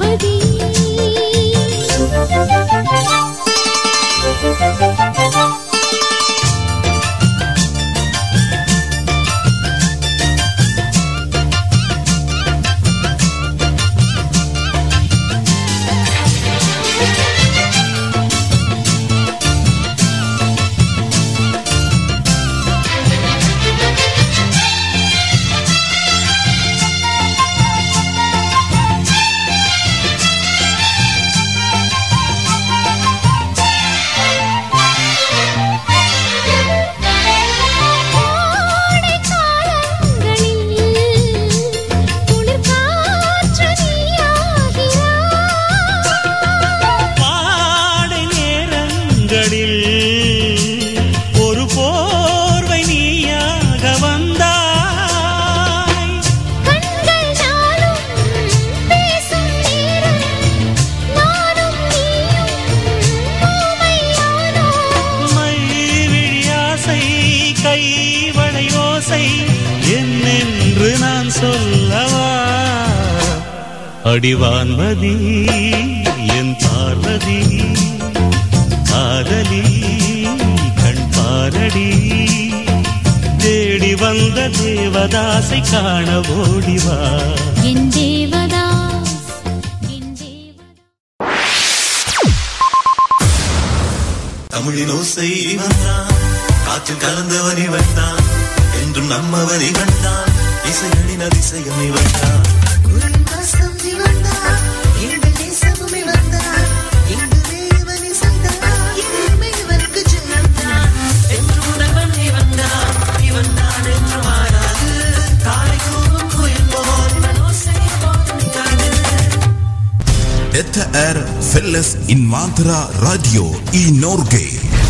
அவதி கோடை காலங்களில் குளிர் காற்று நீயாகிறாய் பாடை நேரங்களில் ஒரு போர்வை நீயாக வந்தாய் கண்கள் நாளும் பேசும் நேரம் நானும் நீயும் ஊமையானோம் மை விழியாசை கைவளை ஓசை என்னென்று நான் சொல்லவா அடிவான்மதி என் பார்வதி காதலி கண் பாரடி தேடி வந்த தேவதாசை காண ஓடிவா என் தேவதாஸ் என் தேவதாஸ் தமிழின் ஓசை வந்தான் காற்றில் கலந்தவன் இவன் தான் என்றும் நம்மவன் இவன் தான் இசைகளின் அதிசயம் இவன் தான் Detta är Felles Invandrara Radio i Norge.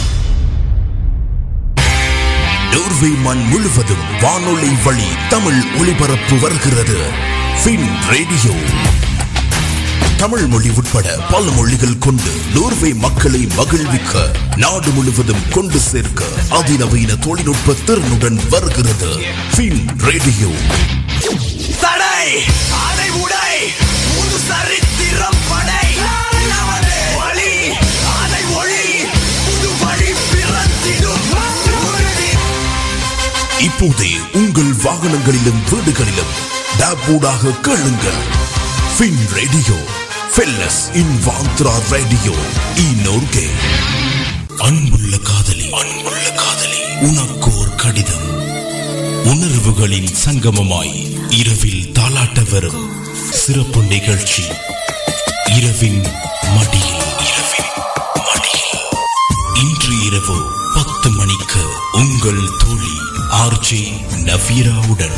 Norway மண் முழுவதும் வானொலி வழி தமிழ் ஒளிபரப்பு வருகிறது ஃபின் ரேடியோ தமிழ் மொழி உட்பட பல மொழிகள் கொண்டு நோர்வே மக்களை மகிழ்விக்க நாடு முழுவதும் கொண்டு சேர்க்க அதிநவீன தொழில்நுட்ப திறனுடன் வருகிறது ஃபின் ரேடியோ தடை அதை உடை புது சரித்திரம் படை நமது வழி அதை ஒளி புது வழி பிறந்திடும் உறுதி இப்போதே உங்கள் வாகனங்களிலும் வீடுகளிலும் டேப்பூடாக கேளுங்கள் ஃபின் ரேடியோ ஃபெல்லஸ் இன் வாந்த்ரா ரேடியோ இ நோர்கே அன்புள்ள காதலி அன்புள்ள காதலி உனக்கு ஒரு கடிதம் உணர்வுகளின் சங்கமமாய் இரவில் தாலாட்ட வரும் சிறப்பு நிகழ்ச்சி இரவின் மடியில் இரவின் மடியில் இன்று இரவு பத்து மணிக்கு உங்கள் தோழி ஆர்ஜே நவீராவுடன்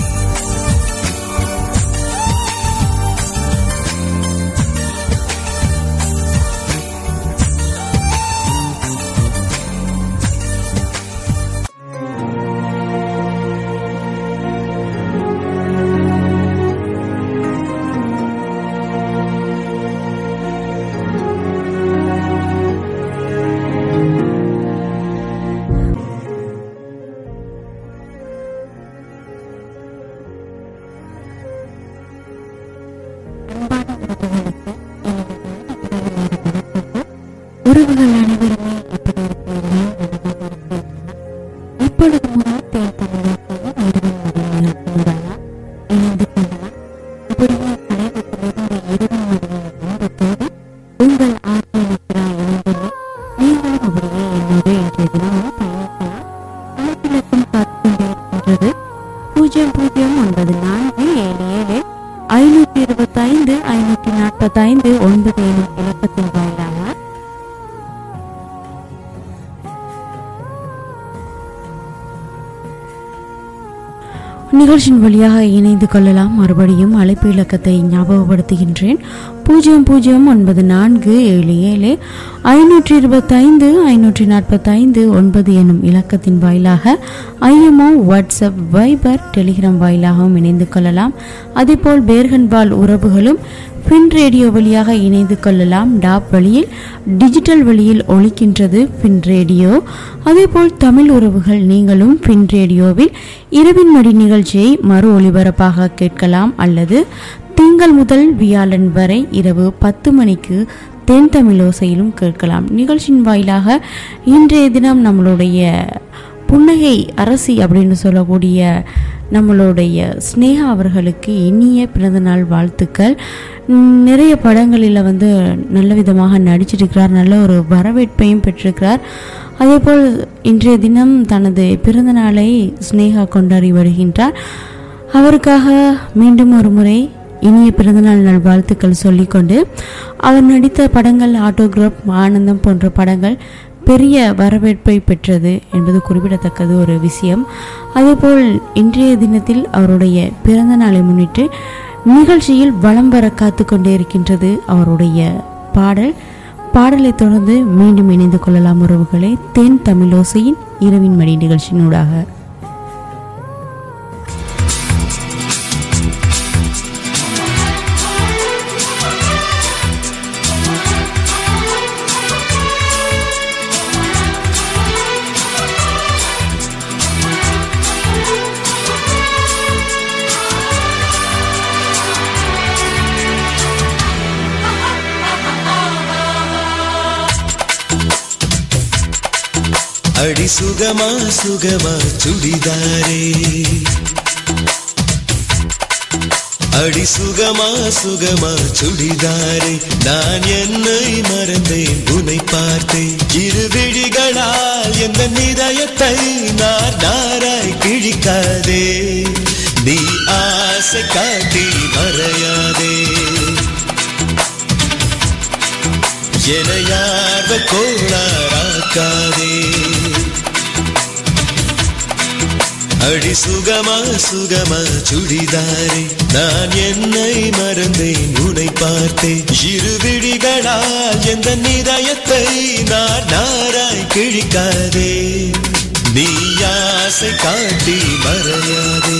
உறவுகள் அனைவருமே எப்படி இருக்கிறீர்கள் நலமாக இருக்கிறீர்களா? இப்பொழுது முதல் தேன் தமிழகத்தில் இரவின் மடியில் கூடலாம் இணைந்து கொள்ளலாம் இப்படியே கலைவத்திலிருந்து இரவின் மடியில் நேரத்தோடு உங்கள் ஆசிரியர்களா இணைந்துள்ள நீங்களும் அப்படியே என்னோடு இன்றைய தினமும் பயணிக்கலாம் அனைத்திலக்கும் காத்துக்கொண்டே இருக்கின்றது பூஜ்ஜியம் பூஜ்ஜியம் ஒன்பது நான்கு ஏழு ஏழு ஐநூற்றி இருபத்தைந்து ஐநூற்றி நாற்பத்தைந்து ஒன்பது எனும் இலக்கத்தின் வாயிலாக நிகழ்ச்சியின் வழியாக இணைந்து கொள்ளலாம் மறுபடியும் அழைப்பு இலக்கத்தை ஞாபகப்படுத்துகின்றேன் பூஜ்ஜியம் பூஜ்ஜியம் ஒன்பது நான்கு ஏழு ஏழு ஐநூற்றி இருபத்தைந்து ஐநூற்றி நாற்பத்தைந்து ஒன்பது எனும் இலக்கத்தின் வாயிலாக ஐஎம்ஓ வாட்ஸ்அப் வைபர் டெலிகிராம் வாயிலாகவும் இணைந்து கொள்ளலாம் அதேபோல் பேர்கன்பால் உறவுகளும் பின் ரேடியோ வழியாக இணைந்து கொள்ளலாம் டாப் வழியில் டிஜிட்டல் வழியில் ஒலிக்கின்றது பின் ரேடியோ அதேபோல் தமிழ் உறவுகள் நீங்களும் பின் ரேடியோவில் இரவின் மடி நிகழ்ச்சியை மறு ஒளிபரப்பாக கேட்கலாம் அல்லது திங்கள் முதல் வியாழன் வரை இரவு பத்து மணிக்கு தென் தமிழோசையிலும் கேட்கலாம் நிகழ்ச்சியின் வாயிலாக இன்றைய தினம் நம்மளுடைய புன்னகை அரசி அப்படின்னு சொல்லக்கூடிய நம்மளுடைய ஸ்னேகா அவர்களுக்கு இனிய பிறந்தநாள் வாழ்த்துக்கள் உம், நிறைய படங்களில் வந்து நல்ல விதமாக நடிச்சிருக்கிறார் நல்ல ஒரு வரவேற்பையும் பெற்றிருக்கிறார் அதேபோல் இன்றைய தினம் தனது பிறந்த நாளை ஸ்னேகா கொண்டாடி வருகின்றார் அவருக்காக மீண்டும் ஒரு முறை இனிய பிறந்தநாள் நல்வாழ்த்துக்கள் சொல்லிக்கொண்டு அவர் நடித்த படங்கள் ஆட்டோகிராஃப் ஆனந்தம் போன்ற படங்கள் பெரிய வரவேற்பை பெற்றது என்பது குறிப்பிடத்தக்கது ஒரு விஷயம் அதேபோல் இன்றைய தினத்தில் அவருடைய பிறந்த நாளை முன்னிட்டு நிகழ்ச்சியில் வலம் வர காத்து கொண்டே இருக்கின்றது அவருடைய பாடல் பாடலை தொடர்ந்து மீண்டும் இணைந்து கொள்ளலாம் உறவுகளே தென் தமிழோசையின் இரவின் மணி நிகழ்ச்சியினூடாக அடி சுகமா சுகமா சுடிதாரே அடி சுகமா சுகமா சுடிதாரே நான் என்னை மறந்தேன் உன்னை பார்த்தேன் இரு விழிகளால் எந்த நிதயத்தை நார் நாராய் கிழிக்காதே நீ ஆசை காட்டி மறையாதே என யார்வ கோளாராக்காதே அடி சுகமா சுகமா சுடிதாரே நான் என்னை மறந்தேன் உன்னை பார்த்தேன் இரு விழிகளால் எந்த நிதயத்தை நான் நாராய் கிழிக்காதே நீ ஆசை காட்டி மறையாதே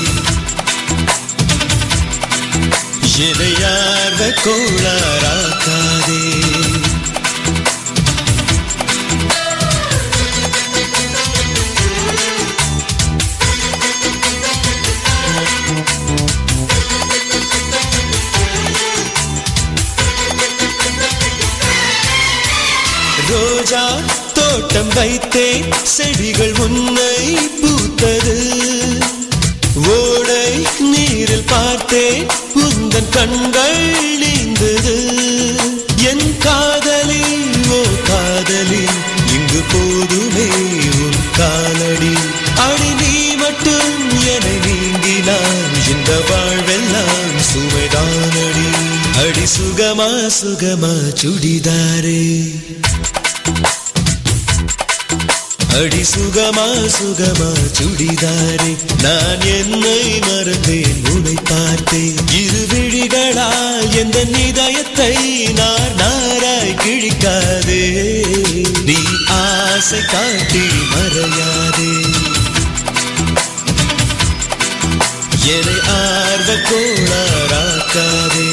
என்னை யார்வ கோளாராக்காதே ரோஜா தோட்டம் வைத்தேன் செடிகள் உன்னை பூத்தது ஓடை நீரில் பார்த்தேன் உந்தன் கண்கள் நீந்தது என் காதலி ஓ காதலி இங்கு போதுமே உன் காலடி அடி நீ மட்டும் என நீங்கினான் இந்த வாழ்வெல்லாம் சுமைதானடி அடி சுகமா சுகமா சுடிதாரே அடி சுகமா சுகமா சுடிதாரே நான் என்னை மறந்தேன் உன்னை பார்த்தேன் இரு விழிகளால் எந்த நிதயத்தை நார் நாராய் கிழிக்காதே நீ ஆசை காட்டி மறையாதே என்னை ஆர்வ கோளாராக்காதே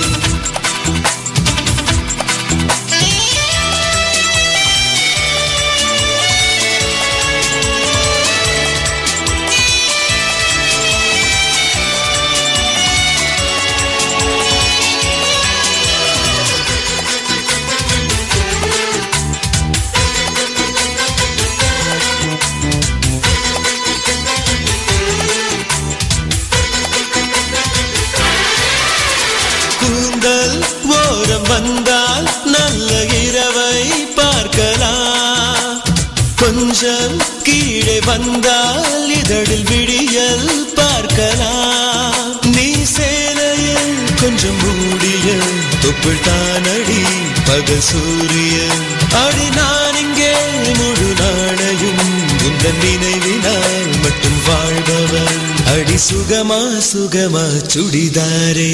கூந்தல் ஓரம் வந்தால் நல்ல இரவை பார்க்கலாம் கொஞ்சம் கீழே வந்தால் இதழில் விடியல் பார்க்கலாம் நீ சேலையில் கொஞ்சம் மூடிய தொப்புள் தானடி பகல் சூரியன் அடி நான் இங்கே முழு நாளையும் உந்தன் நினைவினால் மட்டும் வாழ்பவன் அடி சுகமா சுகமா சுடிதாரே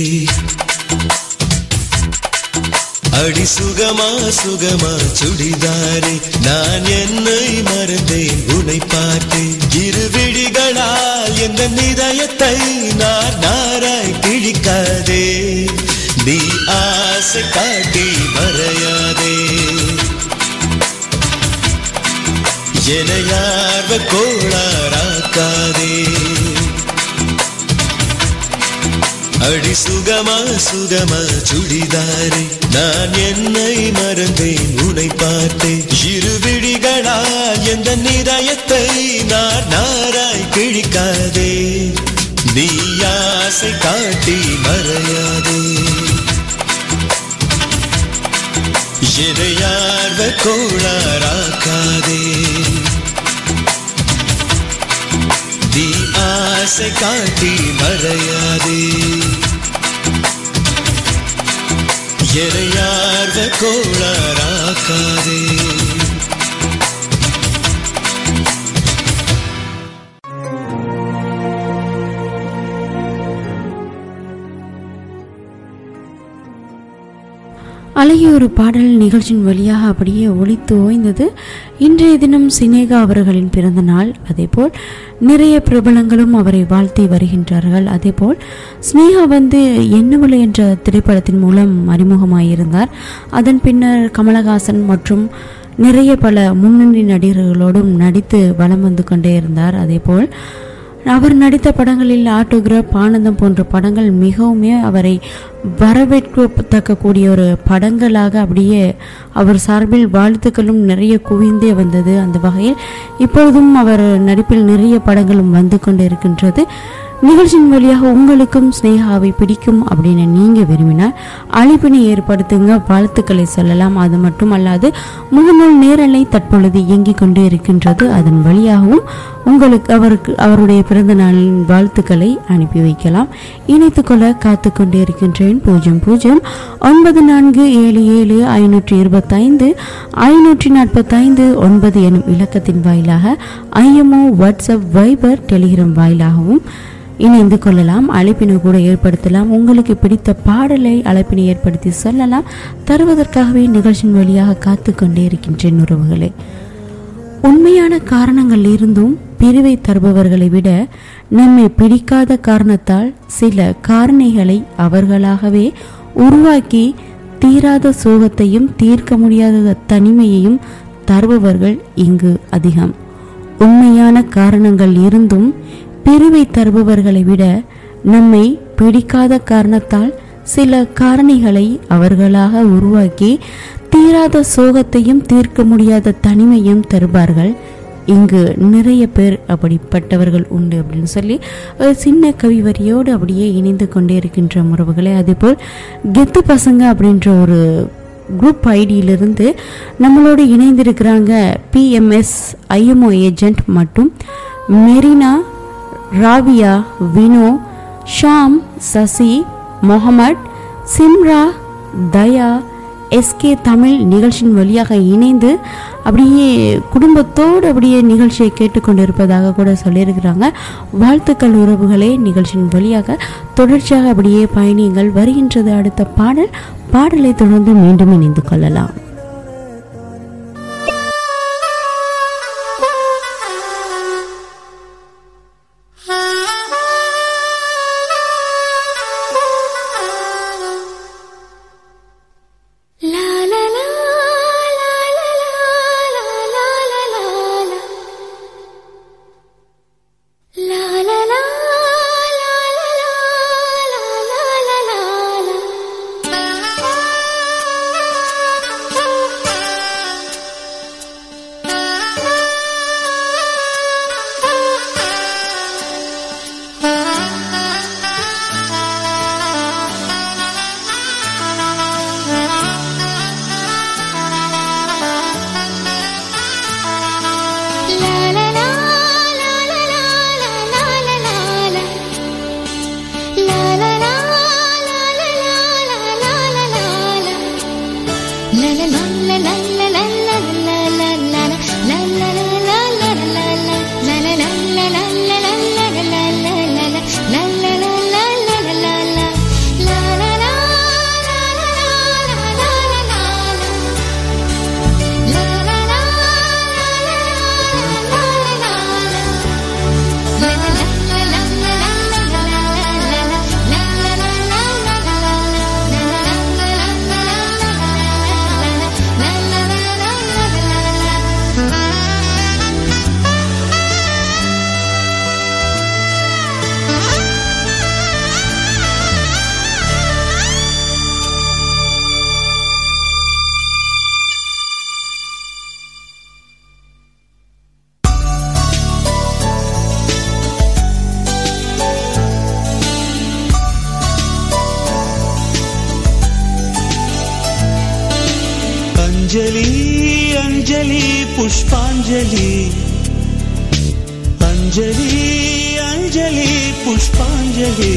அடி சுகமா சுகமா சுடிதாரே நான் என்னை மறந்தேன் உன்னை பார்த்தேன் இரு விழிகளால் எந்த நிதயத்தை நான் நாராய் கிழிக்காதே நீ ஆசை காட்டி மறையாதே என யார்வ கோளாராக்காதே அடி சுகமா சுகமா சுடிதாரே நான் என்னை மறந்தேன் உன்னை பார்த்தேன் இரு விழிகளால் எந்த நிதயத்தை நான் நாராய் கிழிக்காதே நீ ஆசை காட்டி மறையாதே எதையார்வ கோளாராக்காதே நீ ஆசை காட்டி மறையாதே எதையார்வ கோளாராக்காதே அழகிய ஒரு பாடல் நிகழ்ச்சியின் வழியாக அப்படியே ஒளித்து ஓய்ந்தது இன்றைய தினம் சினேகா அவர்களின் பிறந்த நாள் அதேபோல் நிறைய பிரபலங்களும் அவரை வாழ்த்தி வருகின்றார்கள் அதேபோல் ஸ்னேகா வந்து என்னவளை என்ற திரைப்படத்தின் மூலம் அறிமுகமாயிருந்தார் அதன் பின்னர் கமலஹாசன் மற்றும் நிறைய பல முன்னணி நடிகர்களோடும் நடித்து வலம் வந்து கொண்டே இருந்தார் அதேபோல் அவர் நடித்த படங்களில் ஆட்டோகிராஃப் ஆனந்தம் போன்ற படங்கள் மிகவுமே அவரை வரவேற்கத்தக்க கூடிய ஒரு படங்களாக அப்படியே அவர் சார்பில் வாழ்த்துக்களும் நிறைய குவிந்தே வந்தது அந்த வகையில் இப்பொழுதும் அவர் நடிப்பில் நிறைய படங்களும் வந்து கொண்டு இருக்கின்றது நிகழ்ச்சியின் வழியாக உங்களுக்கும் ஸ்னேகாவை பிடிக்கும் அப்படின்னு நீங்க விரும்பினால் அழைப்பினை ஏற்படுத்துங்க வாழ்த்துக்களை சொல்லலாம் அது மட்டுமல்லாது முகநூல் நேரலை தற்பொழுது இயங்கிக் கொண்டு இருக்கின்றது அதன் வழியாகவும் உங்களுக்கு அவருக்கு அவருடைய பிறந்த நாளின் வாழ்த்துக்களை அனுப்பி வைக்கலாம் இணைத்துக் கொள்ள காத்து கொண்டு இருக்கின்றேன் பூஜ்ஜியம் பூஜ்ஜியம் ஒன்பது நான்கு ஏழு ஏழு ஐநூற்றி இருபத்தைந்து ஐநூற்றி நாற்பத்தைந்து ஒன்பது எனும் இலக்கத்தின் வாயிலாக ஐஎம்ஓ வாட்ஸ்அப் வைபர் டெலிகிராம் வாயிலாகவும் இணைந்து கொள்ளலாம் அழைப்பினை கூட ஏற்படுத்தலாம் உங்களுக்கு பிடித்த பாடலை அழைப்பினை ஏற்படுத்தி சொல்லலாம் தருவதற்காகவே நிகழ்ச்சியின் வழியாக காத்து கொண்டே இருக்கின்றேன் உறவுகளே உண்மையான காரணங்கள் இருந்தும் பிரிவை தருபவர்களை விட நம்மை பிடிக்காத காரணத்தால் சில காரணிகளை அவர்களாகவே உருவாக்கி தீராத சோகத்தையும் தீர்க்க முடியாத தனிமையையும் தருபவர்கள் இங்கு அதிகம் உண்மையான காரணங்கள் இருந்தும் பிரிவை தருபவர்களை விட நம்மை பிடிக்காத காரணத்தால் சில காரணிகளை அவர்களாக உருவாக்கி தீராத சோகத்தையும் தீர்க்க முடியாத தனிமையும் தருவார்கள் இங்கு நிறைய பேர் அப்படிப்பட்டவர்கள் உண்டு அப்படின்னு சொல்லி ஒரு சின்ன கவி வரியோடு அப்படியே இணைந்து கொண்டே இருக்கின்ற உறவுகளே அதேபோல் கெத்து பசங்க அப்படின்ற ஒரு குரூப் ஐடியிலிருந்து நம்மளோடு இணைந்திருக்கிறாங்க பிஎம்எஸ் ஐஎம்ஓ ஏஜென்ட் மற்றும் மெரினா ராவியா வினோ ஷாம் சசி முகமட் சிம்ரா தயா எஸ்கே தமிழ் நிகழ்ச்சியின் வழியாக இணைந்து அப்படியே குடும்பத்தோடு அப்படியே நிகழ்ச்சியை கேட்டுக்கொண்டிருப்பதாக கூட சொல்லியிருக்கிறாங்க வாழ்த்துக்கள் உறவுகளே நிகழ்ச்சியின் வழியாக தொடர்ச்சியாக அப்படியே பயணியுங்கள் வருகின்றது அடுத்த பாடல் பாடலை தொடர்ந்து மீண்டும் இணைந்து கொள்ளலாம் La la la la la la la la la la La la la la la la la la la La la la la la la la la la la la La la la la la la la la la la la La la la la la la la la la la la La la la la la la la la La la la la la la la la la la la la La la la la la la la la La la la la la la la la la La la la La அஞ்சலி அஞ்சலி புஷ்பாஞ்சலி அஞ்சலி அஞ்சலி புஷ்பாஞ்சலி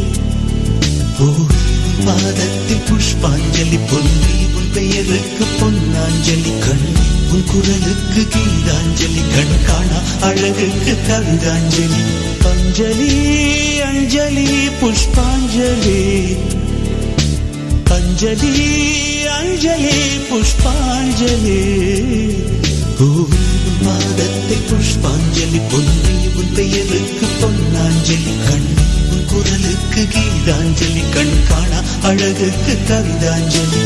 பூவின் பாதத்தில் புஷ்பாஞ்சலி பொன்னி உன் பெயருக்கு பொன்னாஞ்சலி கண்ணி உன் குரலுக்கு கீதாஞ்சலி கண் காணா அழகுக்கு கவிதாஞ்சலி அஞ்சலி அஞ்சலி புஷ்பாஞ்சலி அஞ்சலி அஞ்சலி புஷ்பாஞ்சலி பூவின் பாதத்தில் புஷ்பாஞ்சலி பொன்னி உன் பெயருக்கு பொன்னாஞ்சலி கண்ணி உன் குரலுக்கு கீதாஞ்சலி கண் காணா அழகுக்கு கவிதாஞ்சலி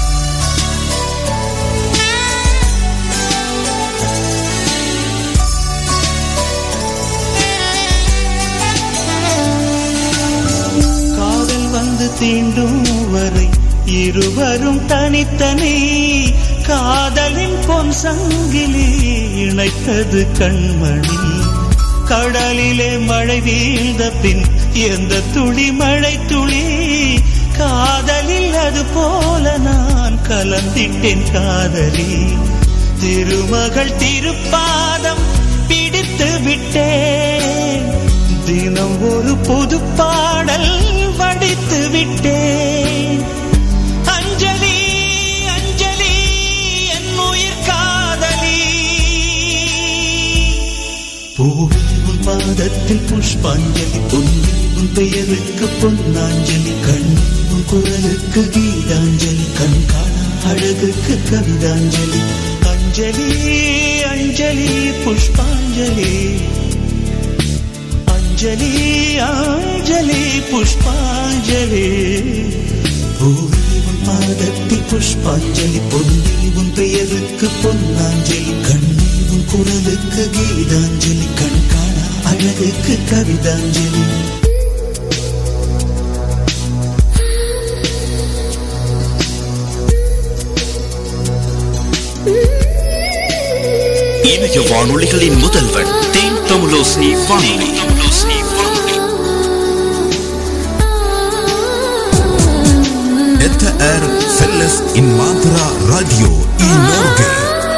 காதல் வந்து தீண்டும் வரை இருவரும் தனித்தனி காதலின் பொன் சங்கிலி இணைத்தது கண்மணி கடலிலே மழை வீழ்ந்த பின் எந்த துளி மழை துளி காதலில் அது போல நான் கலந்திட்டேன் காதலி திருமகள் திருப்பாதம் பிடித்து விட்டேன் தினம் ஒரு புது பாடல் வடித்து விட்டேன் அஞ்சலி அஞ்சலி என் உயிர் காதலி பூவில் உன் பாதத்தில் புஷ்பாஞ்சலி பொன்னி உன் பெயருக்கு பொன்னாஞ்சலி கண்ணி உன் குரலுக்கு கீதாஞ்சலி கண் காணா அழகுக்கு கவிதாஞ்சலி அஞ்சலி அஞ்சலி புஷ்பாஞ்சலி அஞ்சலி அஞ்சலி புஷ்பாஞ்சலி பூவில் உன் பாதத்தில் புஷ்பாஞ்சலி பொன்னி உன் பெயருக்கு பொன்னாஞ்சலி கண்ணி உன் குரலுக்கு கீதாஞ்சலி கண் காணா அழகுக்கு கவிதாஞ்சலி இணைய வானொலிகளின் முதல்வன் தேன் தமிழோஸ்னி வானொலி Detta är Felles in Mantra Radio i Norge.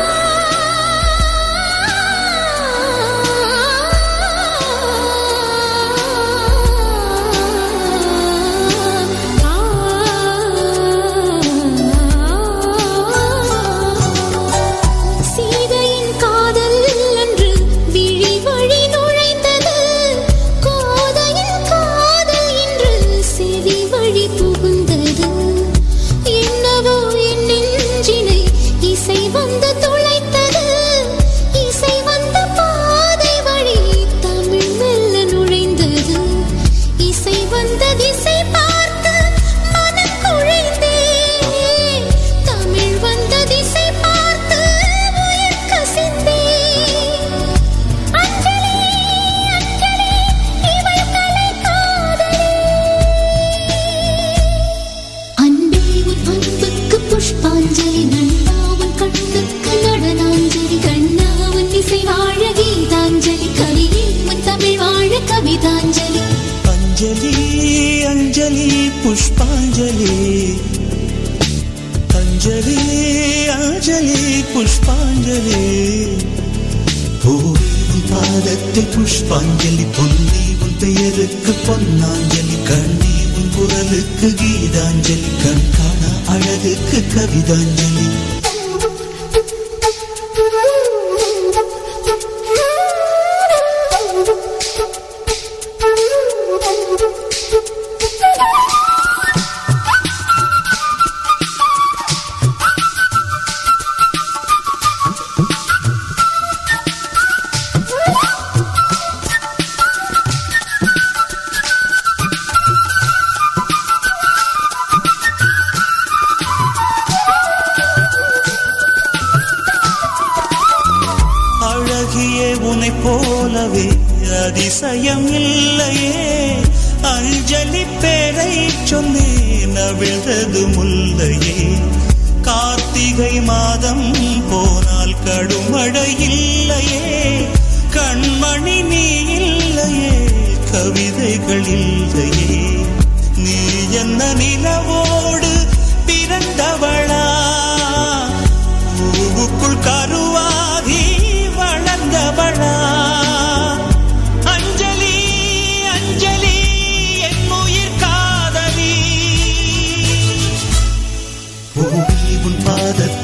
சீதையின் காதல் என்று விழி வழி நுழைந்தது கோதையின் காதல் என்று செவி வழி புகுந்தது என்னவோ என் நெஞ்சினை இசை வந்து துளைத்தது இசை வந்த பாதை வழி தமிழ் மெல்ல நுழைந்தது இசை வந்த திசை பார்த்து மனம் குழைந்தேன் தமிழ் வந்த திசை பார்த்து உயிர் கசிந்தேன் அஞ்சலி அஞ்சலி இவள் கலை காதலி அன்பே உன் அன்புக்கு புஷ்பாஞ்சலி நண்பா உன் கண்ணுக்கு நடனாஞ்சலி கண்ணா உன் இசை வாழ கீதாஞ்சலி கவியே உன் தமிழ் வாழ கவிதாஞ்சலி அஞ்சலி அஞ்சலி புஷ்பாஞ்சலி அஞ்சலி அஞ்சலி புஷ்பாஞ்சலி பூவில் உன் பாதத்தில் புஷ்பாஞ்சலி பொன்னி உன் பெயருக்கு பொன்னாஞ்சலி கண்ணி உன் குரலுக்கு கீதாஞ்சலி கண் காணா அழகுக்கு கவிதாஞ்சலி அழகியே உனை போலவே அதிசயம் இல்லையே அஞ்சலி பேரை சொன்னேன் அவிழ்ந்தது முல்லையே கார்த்திகை மாதம் போனால் கடுமழை இல்லையே கண்மணி நீ இல்லையே கவிதைகள் இல்லையே நீ என்ன நிலவோடு பிறந்தவளா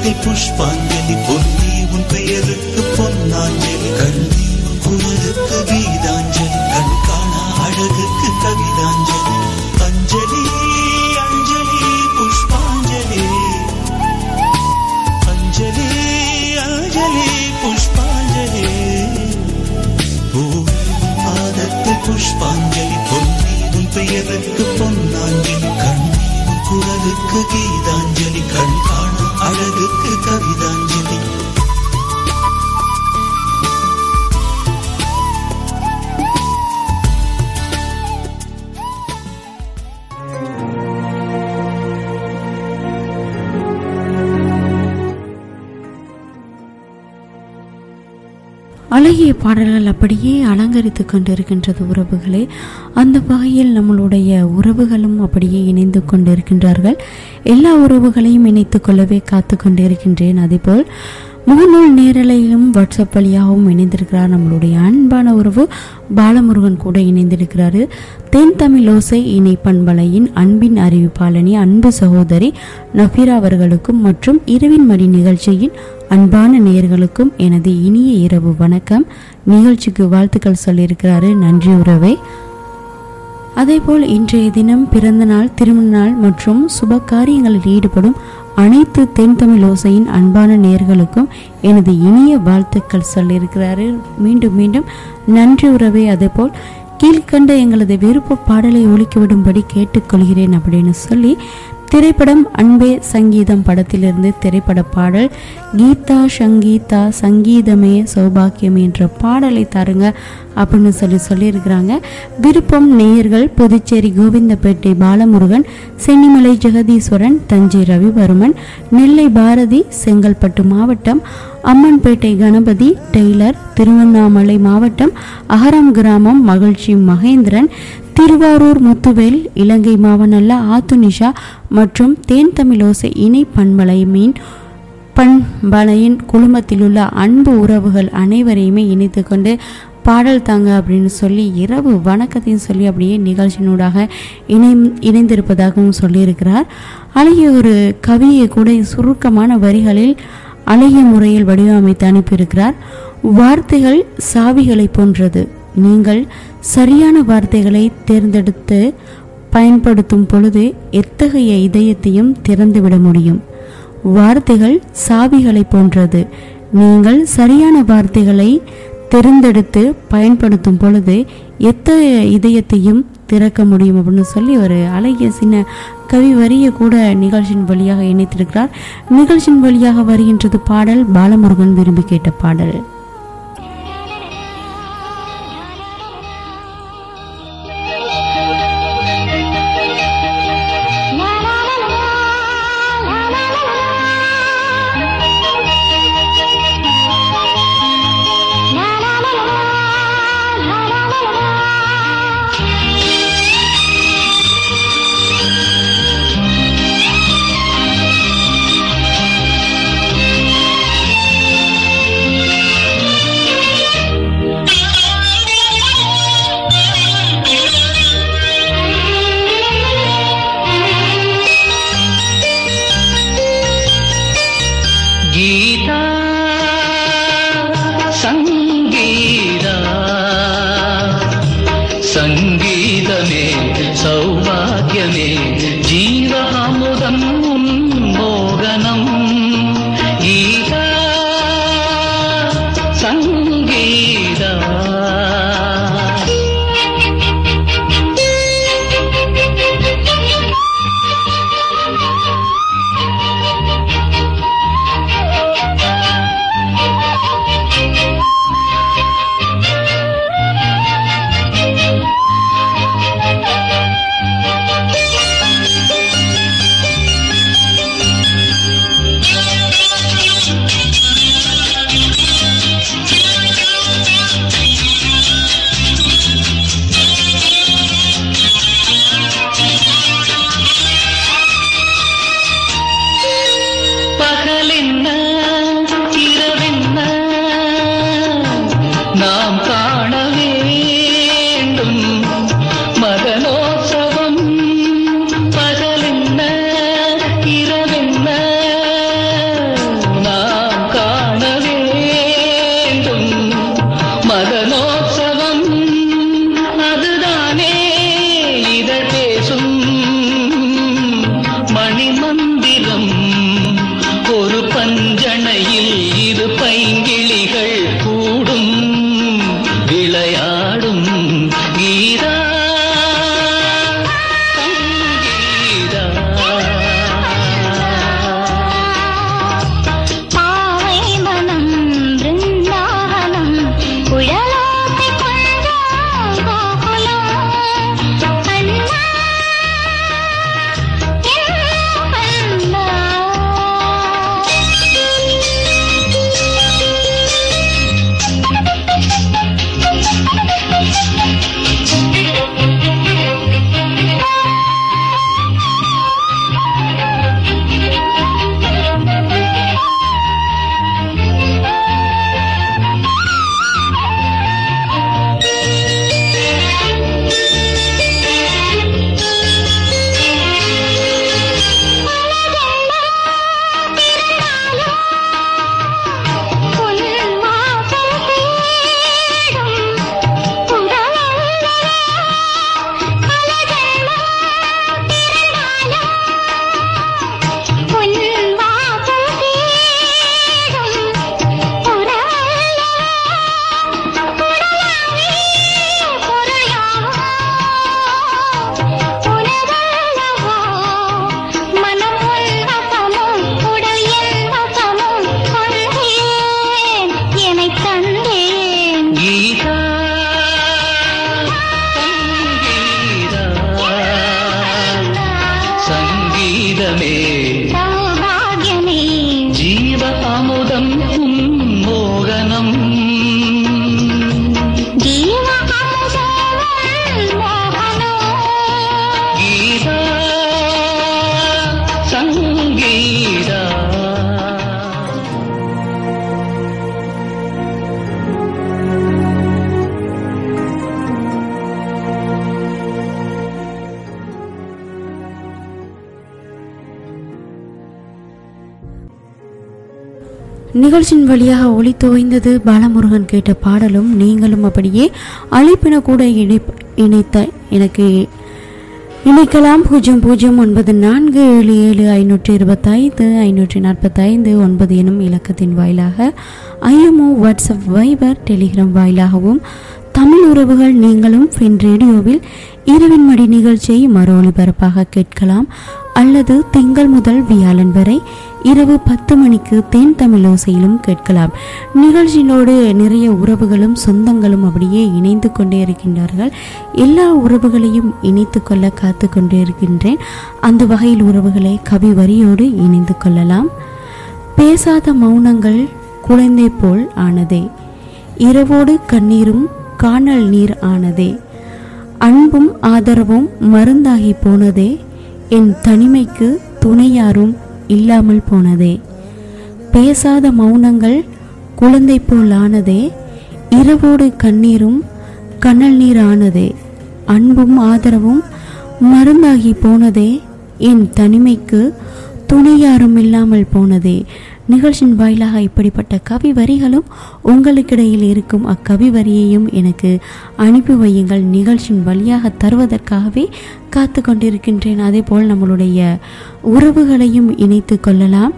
பாதத்தில் புஷ்பாஞ்சலி பொன்னி உன் பெயருக்கு பொன்னாஞ்சலி கண்ணி உன் குரலுக்கு கீதாஞ்சலி கண் காணா அழகுக்கு கவிதாஞ்சலி அஞ்சலி அஞ்சலி புஷ்பாஞ்சலி அஞ்சலி அஞ்சலி புஷ்பாஞ்சலி பூ பாதத்தில் புஷ்பாஞ்சலி பொன்னி உன் பெயருக்கு பொன்னாஞ்சலி கண்ணி உன் குரலுக்கு கீதாஞ்சலி கண் காணும் அழகுக்கு கவிதாஞ்சலி அழகிய பாடல்கள் அப்படியே அலங்கரித்து கொண்டிருக்கின்றது உறவுகளே அந்த வகையில் நம்மளுடைய உறவுகளும் அப்படியே இணைந்து கொண்டிருக்கின்றார்கள் எல்லா உறவுகளையும் இணைத்துக் கொள்ளவே காத்து கொண்டிருக்கின்றேன் அதேபோல் முகநூல் நேரலையிலும் வாட்ஸ்அப் வழியாகவும் இணைந்திருக்கிறார் நம்மளுடைய அன்பான உறவு பாலமுருகன் கூட இணைந்திருக்கிறாரு தென் தமிழ் ஓசை இணை பண்பலையின் அன்பின் அறிவிப்பாளனி அன்பு சகோதரி நஃபீரா அவர்களுக்கும் மற்றும் இரவின் மணி நிகழ்ச்சியின் அன்பான நேயர்களுக்கும் எனது இனிய இரவு வணக்கம் நிகழ்ச்சிக்கு வாழ்த்துக்கள் சொல்லியிருக்கிறாரு நன்றி உறவே அதேபோல் இன்றைய தினம் பிறந்த நாள் திருமண நாள் மற்றும் சுப காரியங்களில் ஈடுபடும் அனைத்து தென் தமிழ் ஓசையின் அன்பான நேர்களுக்கும் எனது இனிய வாழ்த்துக்கள் சொல்லியிருக்கிறாரு மீண்டும் மீண்டும் நன்றி உறவே அதேபோல் கீழ்கண்ட எங்களது விருப்ப பாடலை ஒலிக்கிவிடும்படி கேட்டுக்கொள்கிறேன் அப்படின்னு சொல்லி திரைப்படம் அன்பே சங்கீதம் படத்திலிருந்து திரைப்பட பாடல் கீதா சங்கீதா சங்கீதமே சௌபாக்கியம் என்ற பாடலை தாருங்க அப்படின்னு சொல்லி சொல்லியிருக்கிறாங்க விருப்பம் நேயர்கள் புதுச்சேரி கோவிந்தப்பேட்டை பாலமுருகன் சென்னிமலை ஜெகதீஸ்வரன் தஞ்சை ரவிவர்மன் நெல்லை பாரதி செங்கல்பட்டு மாவட்டம் அம்மன்பேட்டை கணபதி டெய்லர் திருவண்ணாமலை மாவட்டம் அகரம் கிராமம் மகிழ்ச்சி மகேந்திரன் திருவாரூர் முத்துவேல் இலங்கை மாவனல்ல ஆத்துனிஷா மற்றும் தேன் தமிழோசை இணை பண்பலை மீன் பண்பலையின் குழுமத்திலுள்ள அன்பு உறவுகள் அனைவரையுமே இணைத்து கொண்டு பாடல் தாங்க அப்படின்னு சொல்லி இரவு வணக்கத்தையும் சொல்லி அப்படியே நிகழ்ச்சியினூடாக இணை இணைந்திருப்பதாகவும் சொல்லியிருக்கிறார் அழகிய ஒரு கவியை கூட சுருக்கமான வரிகளில் அழகிய முறையில் வடிவமைத்து அனுப்பியிருக்கிறார் வார்த்தைகள் சாவிகளை போன்றது நீங்கள் சரியான வார்த்தைகளை தேர்ந்தெடுத்து பயன்படுத்தும் பொழுது எத்தகைய இதயத்தையும் திறந்துவிட முடியும் வார்த்தைகள் சாவிகளை போன்றது நீங்கள் சரியான வார்த்தைகளை தேர்ந்தெடுத்து பயன்படுத்தும் பொழுது எத்தகைய இதயத்தையும் திறக்க முடியும் அப்படின்னு சொல்லி ஒரு அழகிய சின்ன கவி வரியை கூட நிகழ்ச்சியின் வழியாக இணைத்திருக்கிறார் நிகழ்ச்சியின் வழியாக வருகின்றது பாடல் பாலமுருகன் விரும்பி கேட்ட பாடல் La வீடா நிகழ்ச்சியின் வழியாக ஒளி தோய்ந்தது பாலமுருகன் கேட்ட பாடலும் நீங்களும் அப்படியே அழைப்பின கூட இணைப் இணைத்த எனக்கு இணைக்கலாம் பூஜ்ஜியம் பூஜ்ஜியம் ஒன்பது நான்கு ஏழு ஏழு ஐநூற்றி இருபத்தைந்து ஐநூற்றி நாற்பத்தைந்து ஒன்பது எனும் இலக்கத்தின் வாயிலாக ஐஎம்ஓ வாட்ஸ்அப் வைபர் டெலிகிராம் வாயிலாகவும் தமிழ் உறவுகள் நீங்களும் ஃபின் ரேடியோவில் இரவின் மடி நிகழ்ச்சியை மறு ஒளிபரப்பாக கேட்கலாம் அல்லது திங்கள் முதல் வியாழன் வரை இரவு பத்து மணிக்கு தேன் தமிழ் ஓசையிலும் கேட்கலாம் நிகழ்ச்சியினோடு நிறைய உறவுகளும் சொந்தங்களும் அப்படியே இணைந்து கொண்டே இருக்கின்றார்கள் எல்லா உறவுகளையும் இணைத்து கொள்ள காத்து கொண்டே இருக்கின்றேன் அந்த வகையில் உறவுகளை கவி வரியோடு இணைந்து கொள்ளலாம் பேசாத மௌனங்கள் குழந்தை போல் ஆனதே இரவோடு கண்ணீரும் காணல் நீர் ஆனதே அன்பும் ஆதரவும் மருந்தாகி போனதே என் தனிமைக்கு துணையாரும் இல்லாமல் போனதே பேசாத மௌனங்கள் குழந்தை போல் ஆனதே இரவோடு கண்ணீரும் கனல் நீர் ஆனதே அன்பும் ஆதரவும் மருந்தாகி போனதே என் தனிமைக்கு துணையாரும் இல்லாமல் போனதே நிகழ்ச்சியின் வாயிலாக இப்படிப்பட்ட கவி வரிகளும் உங்களுக்கிடையில் இருக்கும் அக்கவி வரியையும் எனக்கு அனுப்பி வையுங்கள் நிகழ்ச்சியின் வழியாக தருவதற்காகவே காத்து கொண்டிருக்கின்றேன் அதேபோல் நம்மளுடைய உறவுகளையும் இணைத்து கொள்ளலாம்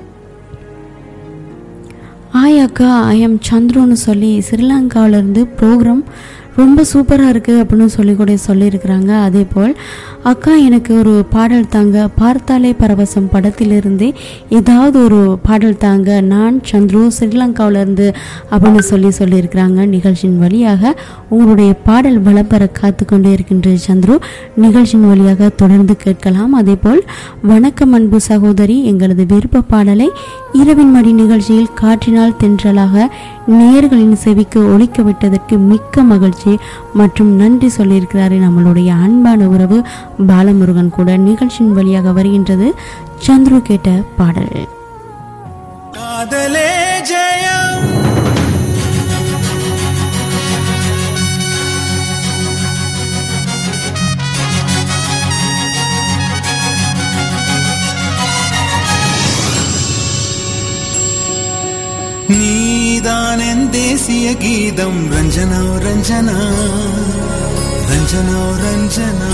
ஆய் அக்கா ஐ எம் சந்துருன்னு சொல்லி ஸ்ரீலங்காவிலேருந்து ப்ரோக்ராம் ரொம்ப சூப்பராக இருக்குது அப்படின்னு சொல்லி கூட சொல்லியிருக்கிறாங்க அதே போல் அக்கா எனக்கு ஒரு பாடல் தாங்க பார்த்தாலே பரவசம் படத்திலிருந்து ஏதாவது ஒரு பாடல் தாங்க நான் சந்துரு ஸ்ரீலங்காவிலேருந்து அப்படின்னு சொல்லி சொல்லியிருக்கிறாங்க நிகழ்ச்சியின் வழியாக உங்களுடைய பாடல் வளம் பெற காத்து கொண்டே இருக்கின்ற சந்துரு நிகழ்ச்சியின் வழியாக தொடர்ந்து கேட்கலாம் அதேபோல் வணக்கம் அன்பு சகோதரி எங்களது விருப்ப பாடலை இரவின் மடி நிகழ்ச்சியில் காற்றினால் தென்றலாக நேர்களின் செவிக்கு ஒழிக்க விட்டதற்கு மிக்க மகிழ்ச்சி மற்றும் நன்றி சொல்லியிருக்கிறாரு நம்மளுடைய அன்பான உறவு பாலமுருகன் கூட நிகழ்ச்சியின் வழியாக வருகின்றது சந்துரு கேட்ட பாடல் காதலே ஜெயம் நீதான் என் தேசிய கீதம் ரஞ்சனா ரஞ்சனா ரஞ்சனா ரஞ்சனா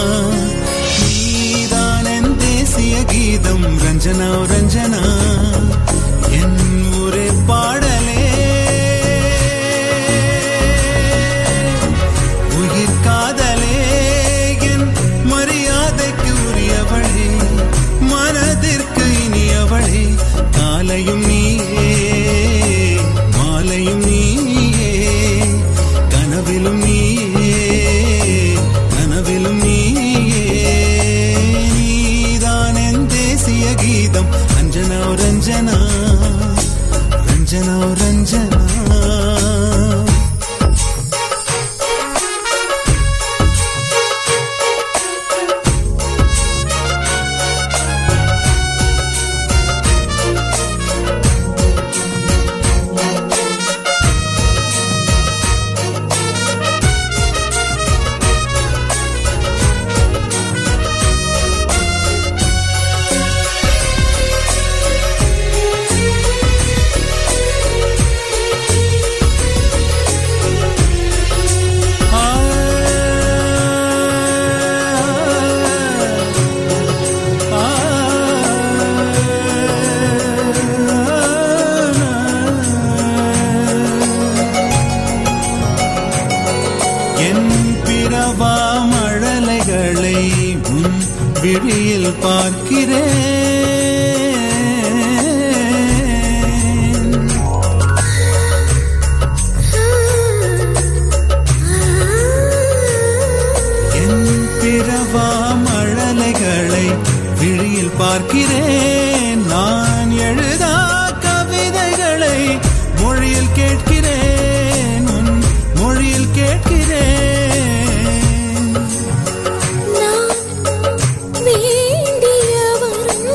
நீதான் என் தேசிய கீதம் ரஞ்சனா ரஞ்சனா என் ஒரே பாடலே உயிர் காதலே என் மரியாதைக்கு உரியவளே மனதிற்கு இனியவளே காலையும் நீயே மாலையும் நீயே கனவிலும் நீயே கனவிலும் நீயே நீதான் என் தேசிய கீதம் ரஞ்சனா ரஞ்சனா ரஞ்சனா ரஞ்சனா என் பிறவா மழலைகளை உன் விழியில் பார்க்கிறேன் என் பிறவா மழலைகளை விழியில் பார்க்கிறேன் நான் எழுதா கவிதைகளை மொழியில் கேட்கிறேன் உன் மொழியில் கேட்கிறேன் நான் வேண்டிய வரம்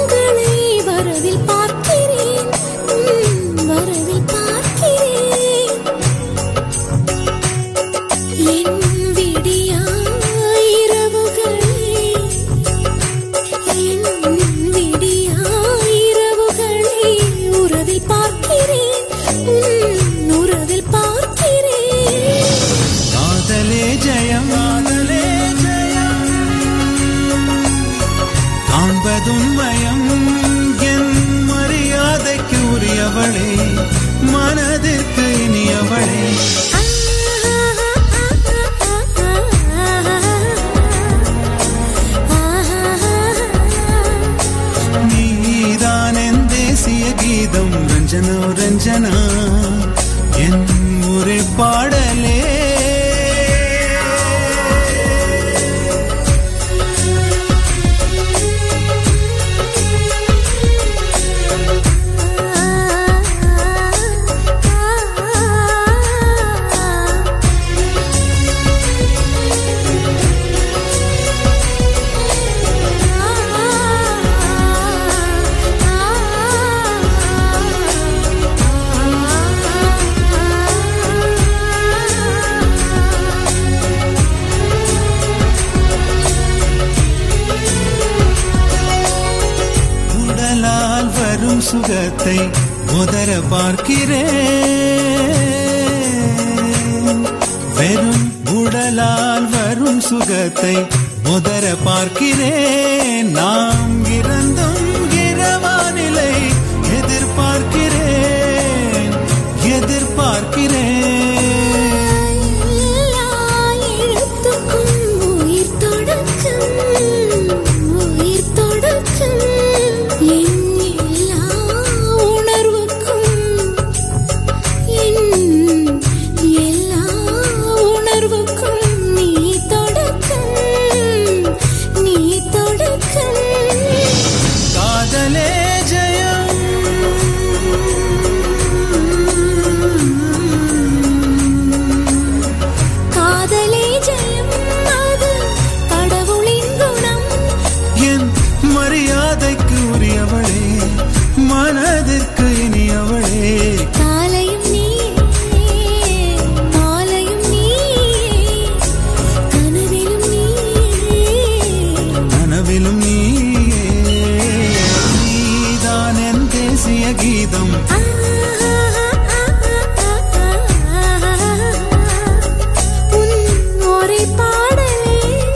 தேசிய கீதம் ரஞ்சனா ரஞ்சனா என் ஒரே பாடலே உடலால் வரும் சுகத்தை உதர பார்க்கிறேன் வெறும் உடலால் வரும் சுகத்தை உதர பார்க்கிறேன் நாம் இறந்தும் இரவானிலை எதிர்பார்க்கிறேன் எதிர்பார்க்கிறேன் எல்லா எழுத்துக்கும் உயிர் தொடக்கம் உயிர் தொடக்கம் என் எல்லா உணர்வுக்கும் என் எல்லா உணர்வுக்கும் நீ தொடக்கம் நீ தொடக்கம் காதலே ஜெயம் காதலே ஜெயம் அது கடவுளின் குணம் என் மரியாதைக்கு உரியவளே மனதிற்கு இனியவளே காலையும் நீயே மாலையும் நீயே கனவிலும் நீயே கனவிலும் நீயே நீதான் என் தேசிய கீதம் உன் ஒரே பாடலே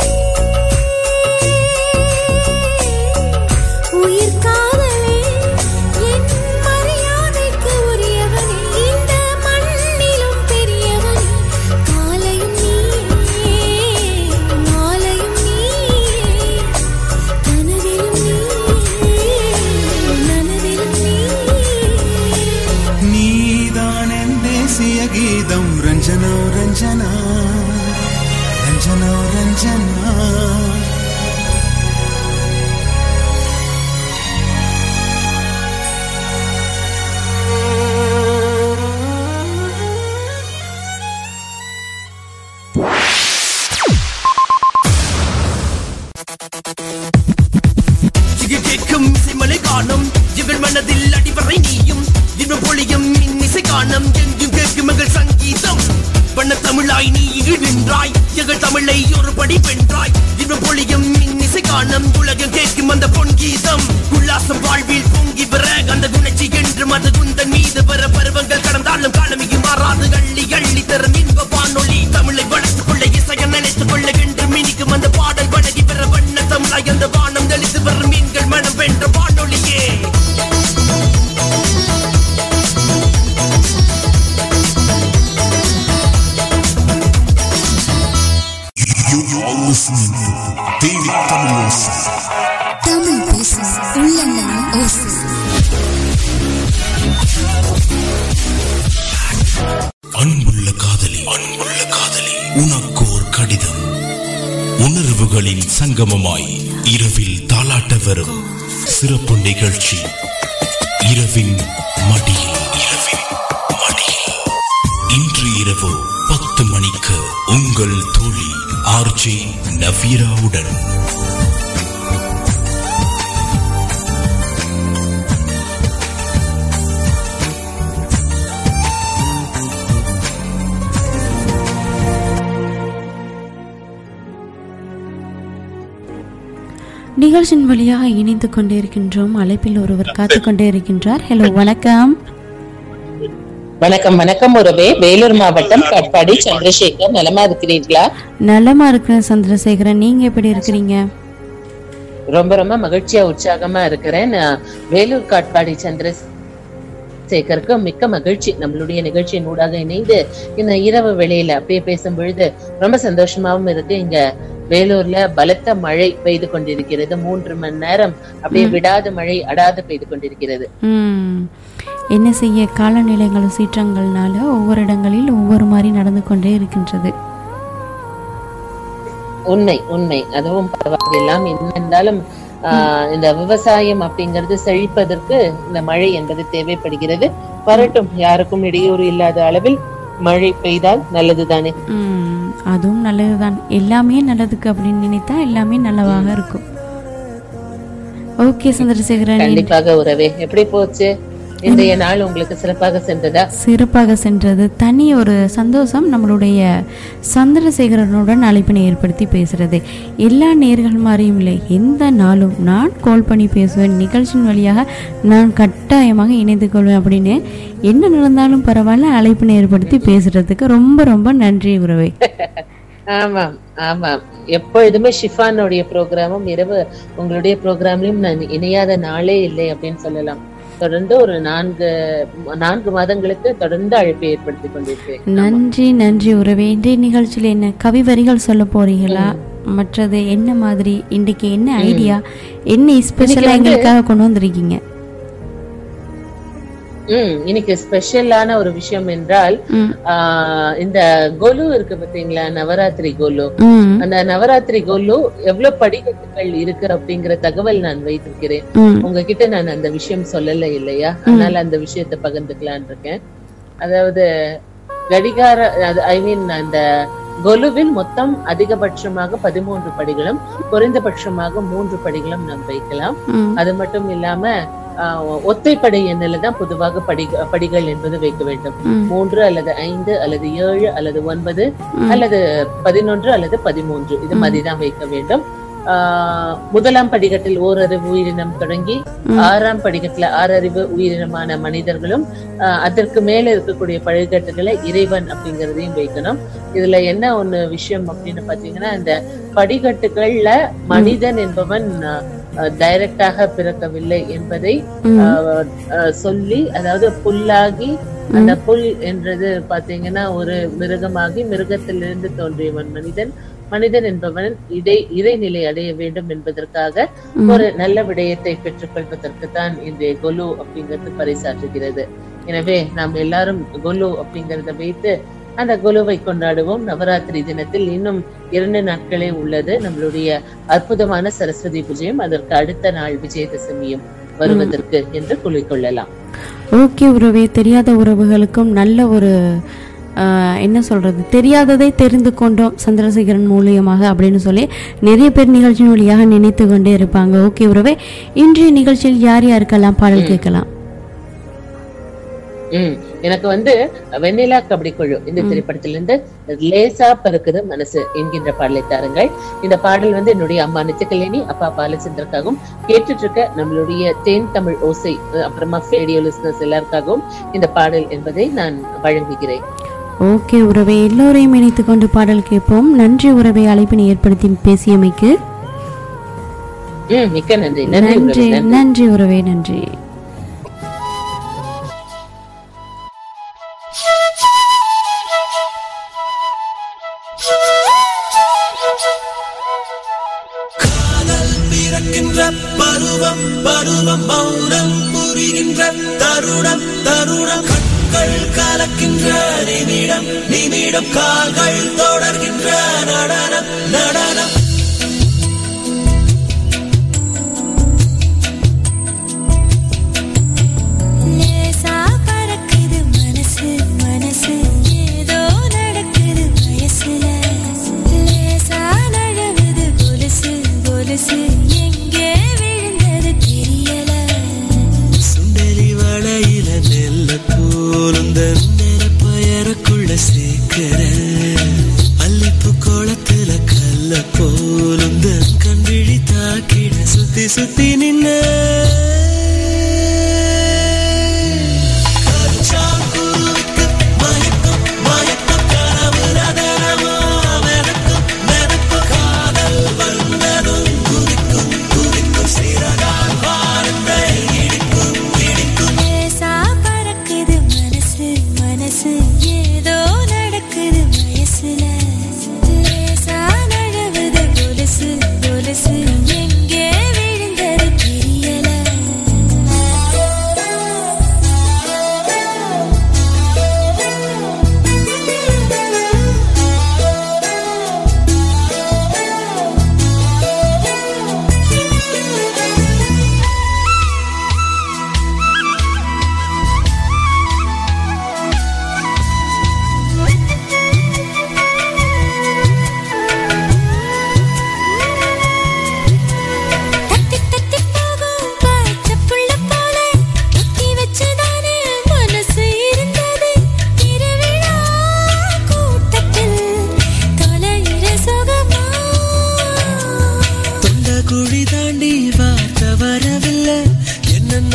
உயிர் காதலே என் மரியாதைக்கு உரியவனே இந்த மண்ணிலும் பெரியவனே காலையும் நீயே மாலையும் நீயே கனவிலும் நீயே நனவிலும் நீயே நீதான் என் தேசிய கீதம் ரஞ்சனா ரஞ்சனா ரஞ்சனா ரஞ்சனா எங்கள் கேட்கும் இசைமலை காணும் எங்கள் மனதில் அடிவரை நீயும் இன்னும் பொழியும் இன்னிசை காணும் எங்கும் கேட்கும் எங்கள் சங்கீதம் வண்ண தமிழாய் நீ இங்கு நின்றாய் எங்கள் தமிழை ஒரு படி வென்றாய் இன்னும் பொழியும் இன்னிசை காணும் உலகம் கேட்கும் அந்த பொன்கீதம் உல்லாசம் வாழ்வில் பொங்கி வர அந்த குணர்ச்சி என்றும் அது குந்தன் மீது வர பருவங்கள் கடந்தாலும் காலமியும் மாறாது அள்ளி அள்ளி தரும் இன்ப வானொலி தமிழை வளர்த்துக் கொள்ள இசைய நினைத்துக் கொள்ள என்று மினிக்கும் அந்த பாடல் வழங்கி பெற வண்ண தமிழாய் அந்த வானம் தெளித்து வரும் மீன்கள் மனம் வென்ற வானொலியே You are listening to David Tamilosa. Tamil பேசும் உள்ளங்களின் ஓசை அன்புள்ள காதலி அன்புள்ள காதலி உனக்கு ஒரு கடிதம் உணர்வுகளின் சங்கமமாய் இரவில் தாலாட்ட வரும் சிறப்பு நிகழ்ச்சி இரவின் மடியில் இரவின் மடியில் இன்று இரவு பத்து மணிக்கு உங்கள் தோழி ஆர்ஜே நவீராவுடன் நிகழ்ச்சியின் வழியாக இணைந்து கொண்டே இருக்கின்றோம் அழைப்பில் ஒருவர் காத்து கொண்டே இருக்கின்றார் ஹலோ வணக்கம் வணக்கம் வணக்கம் உறவே வேலூர் மாவட்டம் காட்பாடி சந்திரசேகர் நலமா இருக்கிறீர்களா நலமா இருக்கிறேன் சந்திரசேகரன் நீங்க எப்படி இருக்கிறீங்க ரொம்ப ரொம்ப மகிழ்ச்சியா உற்சாகமா இருக்கிறேன் நான் வேலூர் காட்பாடி சந்திர சேகருக்கு மிக்க மகிழ்ச்சி நம்மளுடைய நிகழ்ச்சியின் ஊடாக இணைந்து இந்த இரவு வேளையில அப்படியே பேசும் பொழுது ரொம்ப சந்தோஷமாவும் இருக்கு இங்க வேலூர்ல பலத்த மழை பெய்து கொண்டிருக்கிறது மூன்று மணி நேரம் அப்படியே விடாத மழை அடாது பெய்து கொண்டிருக்கிறது ம். என்ன செய்ய காலநிலைகள் சீற்றங்கள்னால ஒவ்வொரு இடங்களில் ஒவ்வொரு மாதிரி நடந்து கொண்டே இருக்கின்றது உண்மை உண்மை அதுவும் பரவாயில்லாம் என்னென்றாலும் ஆஹ் இந்த விவசாயம் அப்படிங்கிறது செழிப்பதற்கு இந்த மழை என்பது தேவைப்படுகிறது வரட்டும் யாருக்கும் இடையூறு இல்லாத அளவில் மழை பெய்தால் நல்லதுதானே ம், அதுவும் நல்லதுதான் எல்லாமே நல்லதுக்கு அப்படின்னு நினைத்தா எல்லாமே நல்லவாக இருக்கும் ஓகே சந்திரசேகரன் கண்டிப்பாக உறவே எப்படி போச்சு இன்றைய நாள் உங்களுக்கு சிறப்பாக சென்றதா சிறப்பாக சென்றது தனி ஒரு சந்தோஷம் நம்மளுடைய சந்திரசேகரனுடன் அழைப்பினை ஏற்படுத்தி பேசுறது எல்லா நேர்கள் மாதிரியும் இல்லை எந்த நாளும் நான் கால் பண்ணி பேசுவேன் நிகழ்ச்சியின் வழியாக நான் கட்டாயமாக இணைந்து கொள்வேன் அப்படின்னு என்ன நடந்தாலும் பரவாயில்ல அழைப்பினை ஏற்படுத்தி பேசுறதுக்கு ரொம்ப ரொம்ப நன்றி உறவே ஆமாம் ஆமாம் எப்பொழுதுமே ஷிஃபானுடைய ப்ரோக்ராமும் இரவு உங்களுடைய ப்ரோக்ராம்லயும் நான் இணையாத நாளே இல்லை அப்படின்னு சொல்லலாம் தொடர்ந்து ஒரு நான்கு நான்கு மாதங்களுக்கு தொடர்ந்து அழைப்பை ஏற்படுத்தி கொண்டிருக்கிறேன் நன்றி நன்றி உறவே இன்றைய நிகழ்ச்சியில் என்ன கவி வரிகள் சொல்ல போறீங்களா மற்றது என்ன மாதிரி இன்றைக்கு என்ன ஐடியா என்ன ஸ்பெஷலா எங்களுக்காக கொண்டு வந்திருக்கீங்க ம் இன்னைக்கு ஸ்பெஷலான ஒரு விஷயம் என்றால் ம். ஆஹ் இந்த கொலு இருக்கு பாத்தீங்களா நவராத்திரி கொலு ம் அந்த நவராத்திரி கொலு எவ்வளவு படிக்கட்டுகள் இருக்கு அப்படிங்கிற தகவல் நான் வைத்திருக்கிறேன் ம் உங்ககிட்ட நான் அந்த விஷயம் சொல்லல இல்லையா அதனால அந்த விஷயத்தை பகிர்ந்துக்கலான் இருக்கேன் அதாவது கடிகார ஐ மீன் அந்த கொலுவில் மொத்தம் அதிகபட்சமாக பதிமூன்று படிகளும் குறைந்தபட்சமாக மூன்று படிகளும் நாம் வைக்கலாம் ம் அது மட்டும் இல்லாம ஆஹ், ஒத்தைப்படை எண்ணில தான் பொதுவாக படி படிகள் என்பது வைக்க வேண்டும் ம். மூன்று அல்லது ஐந்து அல்லது ஏழு அல்லது ஒன்பது அல்லது பதினொன்று அல்லது பதிமூன்று இது மாதிரி தான் வைக்க வேண்டும் ஆஹ், முதலாம் படிக்கட்டில் ஓரறிவு உயிரினம் தொடங்கி ஆறாம் படிக்கட்டுல ஆறறிவு உயிரினமான மனிதர்களும் ஆஹ், அதற்கு மேல இருக்கக்கூடிய படிக்கட்டுகளை இறைவன் அப்படிங்கறதையும் வைக்கணும் இதுல என்ன ஒண்ணு விஷயம் அப்படின்னு பாத்தீங்கன்னா இந்த படிக்கட்டுகள்ல மனிதன் என்பவன் டைரக்டாக பிறக்கவில்லை என்பதை ஆஹ், ஆஹ், சொல்லி அதாவது புல்லாகி அந்த புல் என்றது பாத்தீங்கன்னா ஒரு மிருகமாகி மிருகத்திலிருந்து தோன்றியவன் மனிதன் மனிதன் என்பவன் இடை இறைநிலை அடைய வேண்டும் என்பதற்காக ஒரு நல்ல விடயத்தை பெற்றுக் கொள்வதற்கு தான் இந்த கொலு அப்படிங்கிறது பறைசாற்றுகிறது எனவே நாம் எல்லாரும் கொலு அப்படிங்கறத வைத்து அந்த கொலுவை கொண்டாடுவோம் நவராத்திரி தினத்தில் இன்னும் இரண்டு நாட்களே உள்ளது நம்மளுடைய அற்புதமான சரஸ்வதி பூஜையும் அதற்கு அடுத்த நாள் விஜயதசமியும் வருவதற்கு என்று கொள்ளலாம் ஓகே உறவே தெரியாத உறவுகளுக்கும் நல்ல ஒரு ஆஹ், என்ன சொல்றது தெரியாததை தெரிந்து கொண்டோம் சந்திரசேகரன் மூலியமாக அப்படின்னு சொல்லி நிறைய பேர் நிகழ்ச்சியின் வழியாக நினைத்து கொண்டே இருப்பாங்க ஓகே உறவே இன்றைய நிகழ்ச்சியில் யார் யாருக்கெல்லாம் பாடல் கேட்கலாம் உம் எனக்கு வந்து வெண்ணிலா கபடி குழு இந்த திரைப்படத்திலிருந்து லேசா பறக்குது மனசு என்கின்ற பாடலை தாருங்கள் இந்த பாடல் வந்து என்னுடைய அம்மா நித்தியகல்யாணி அப்பா பாலச்சந்திரக்காகவும் கேட்டுட்டு இருக்க நம்மளுடைய தேன் தமிழ் ஓசை அஹ் அப்புறமா ரேடியோ லிஸ்னஸ் எல்லாருக்காகவும் இந்த பாடல் என்பதை நான் வழங்குகிறேன் ஓகே உறவே எல்லோரையும் இணைத்து கொண்டு பாடல் கேட்போம் நன்றி உறவை அழைப்பினை ஏற்படுத்தி பேசியமைக்கு உம் மிக்க நன்றி நன்றி நன்றி உறவே, நன்றி நன்றி உறவே நன்றி பிறக்கின்ற பருவம் பருவம் மௌனம் புரிகின்ற தருணம் தருணம் கண்கள் கலக்கின்ற நிமிடம் நிமிடம் கால்கள் தொடர்கின்ற நடனம் நடனம் லேசா பறக்குது மனசு மனசு ஏதோ நடக்குது வயசுல லேசா நழுவுது கொலுசு கொலுசு எங்கே விழுந்தது தெரியல சுண்டலி வளையில நெல்ல போலுந்த பயருக்குள்ள சேர்க்கிற அல்லிப்பு குளத்துல கல்ல போல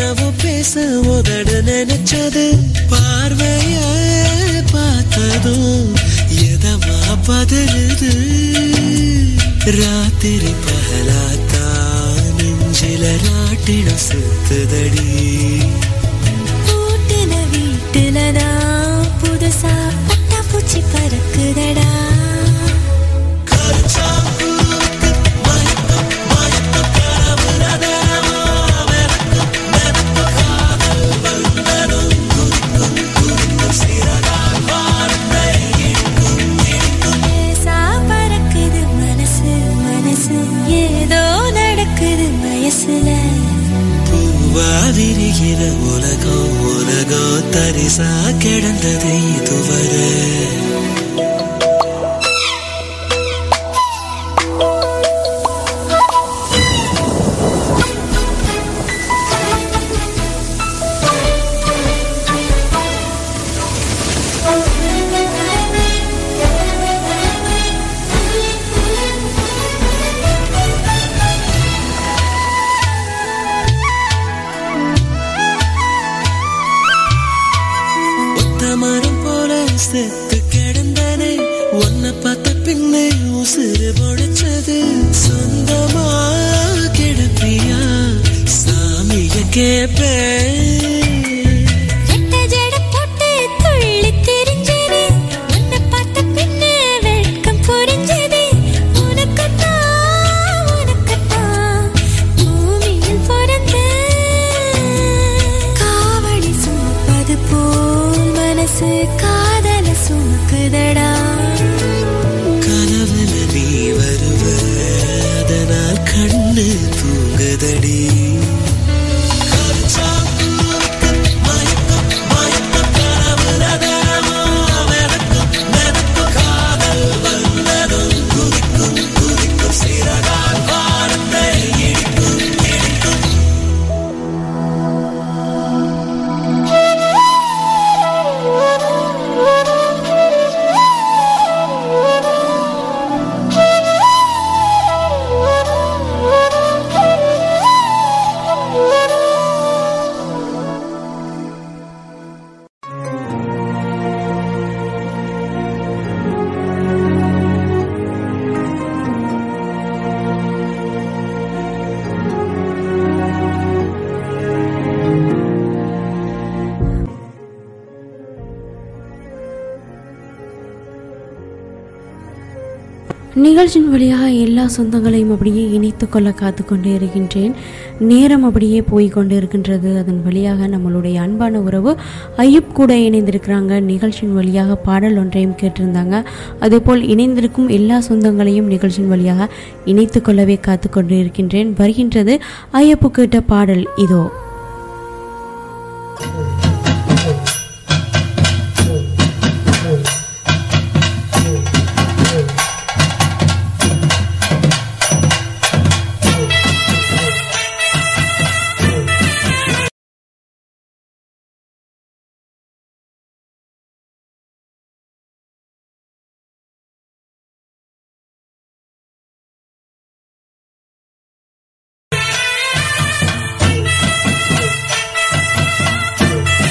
என்னவோ பேச உதடு நினைச்சது பார்வைய பார்த்ததும் எதமா பதறுது ராத்திரி பகலாத்தா நெஞ்சில ராட்டிடம் சுத்துதடி கூட்டுன வீட்டுலதான் புதுசா பட்டாப்பூச்சி பறக்குதடா லேசா பறக்குது மனசு மனசு ஏதோ நடக்குது வயசுல பூவா விரிகிற உலகம் உலகம் தரிசா கிடந்தது இதுவரை ஒத்த மரம் போல செத்து கிடந்தனே உன்னை பார்த்த பின்னே உசுறு பொழைச்சது சொந்தமா கிடப்பியா சாமிய கேப்பேன் ரெட்ட ஜட போட்டு துள்ளி திரிஞ்சது உன்னை பார்த்த பின்னே வெட்கம் புரிஞ்சது உனக்குத்தான் உனக்குத்தான் பூமியில் பிறந்த காவடி சுமப்பது போல் மனசு காதல சுமக்குதடா கனவுல நீ வருவ அதனால் கண்ணு தூங்குதடி நிகழ்ச்சியின் வழியாக எல்லா சொந்தங்களையும் அப்படியே இணைத்து கொள்ள காத்து கொண்டு இருக்கின்றேன் நேரம் அப்படியே போய் கொண்டு இருக்கின்றது அதன் வழியாக நம்மளுடைய அன்பான உறவு ஐயூப் கூட இணைந்திருக்கிறாங்க நிகழ்ச்சியின் வழியாக பாடல் ஒன்றையும் கேட்டிருந்தாங்க அதேபோல் இணைந்திருக்கும் எல்லா சொந்தங்களையும் நிகழ்ச்சியின் வழியாக இணைத்து கொள்ளவே காத்து கொண்டு இருக்கின்றேன் வருகின்றது ஐயப்பு கேட்ட பாடல் இதோ ஆ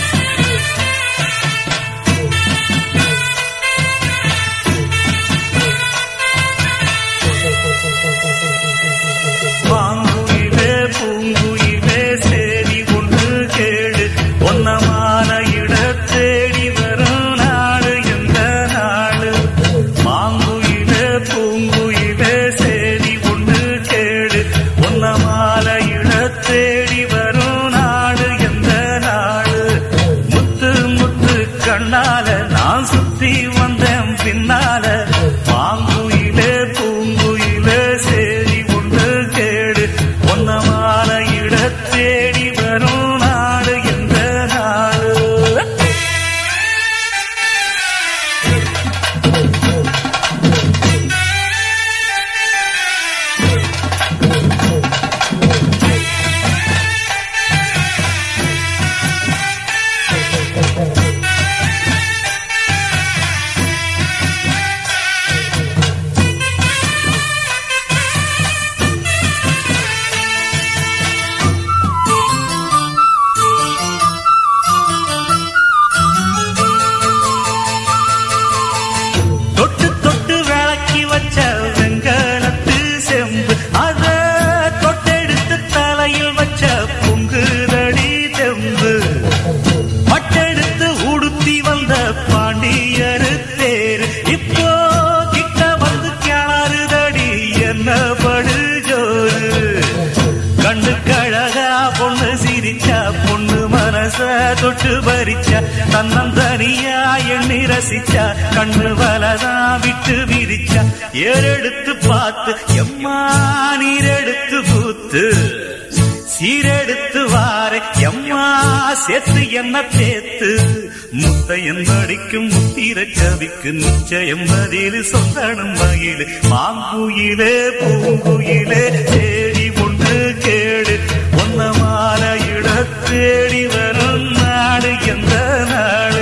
முகத்தை தொட்டு பறிச்சா தன்னந்தனியா எண்ணி ரசிச்சா கண்ணு வலதா விட்டு விரிச்சா ஏறெடுத்து பார்த்து எம்மா நீரெடுத்து பூத்து சீரெடுத்து வாரே எம்மா சேர்த்து என்ன தேத்து முத்தையன் அடிக்கும் முத்திர கவிக்கு நிச்சயம் பதில் சொந்தனும் மகிழ் மாங்குயிலே பூங்குயிலே தேடி ஒன்று கேடு ஒன்ன மாலையிட தேடி வரும் நாடு எந்த நாடு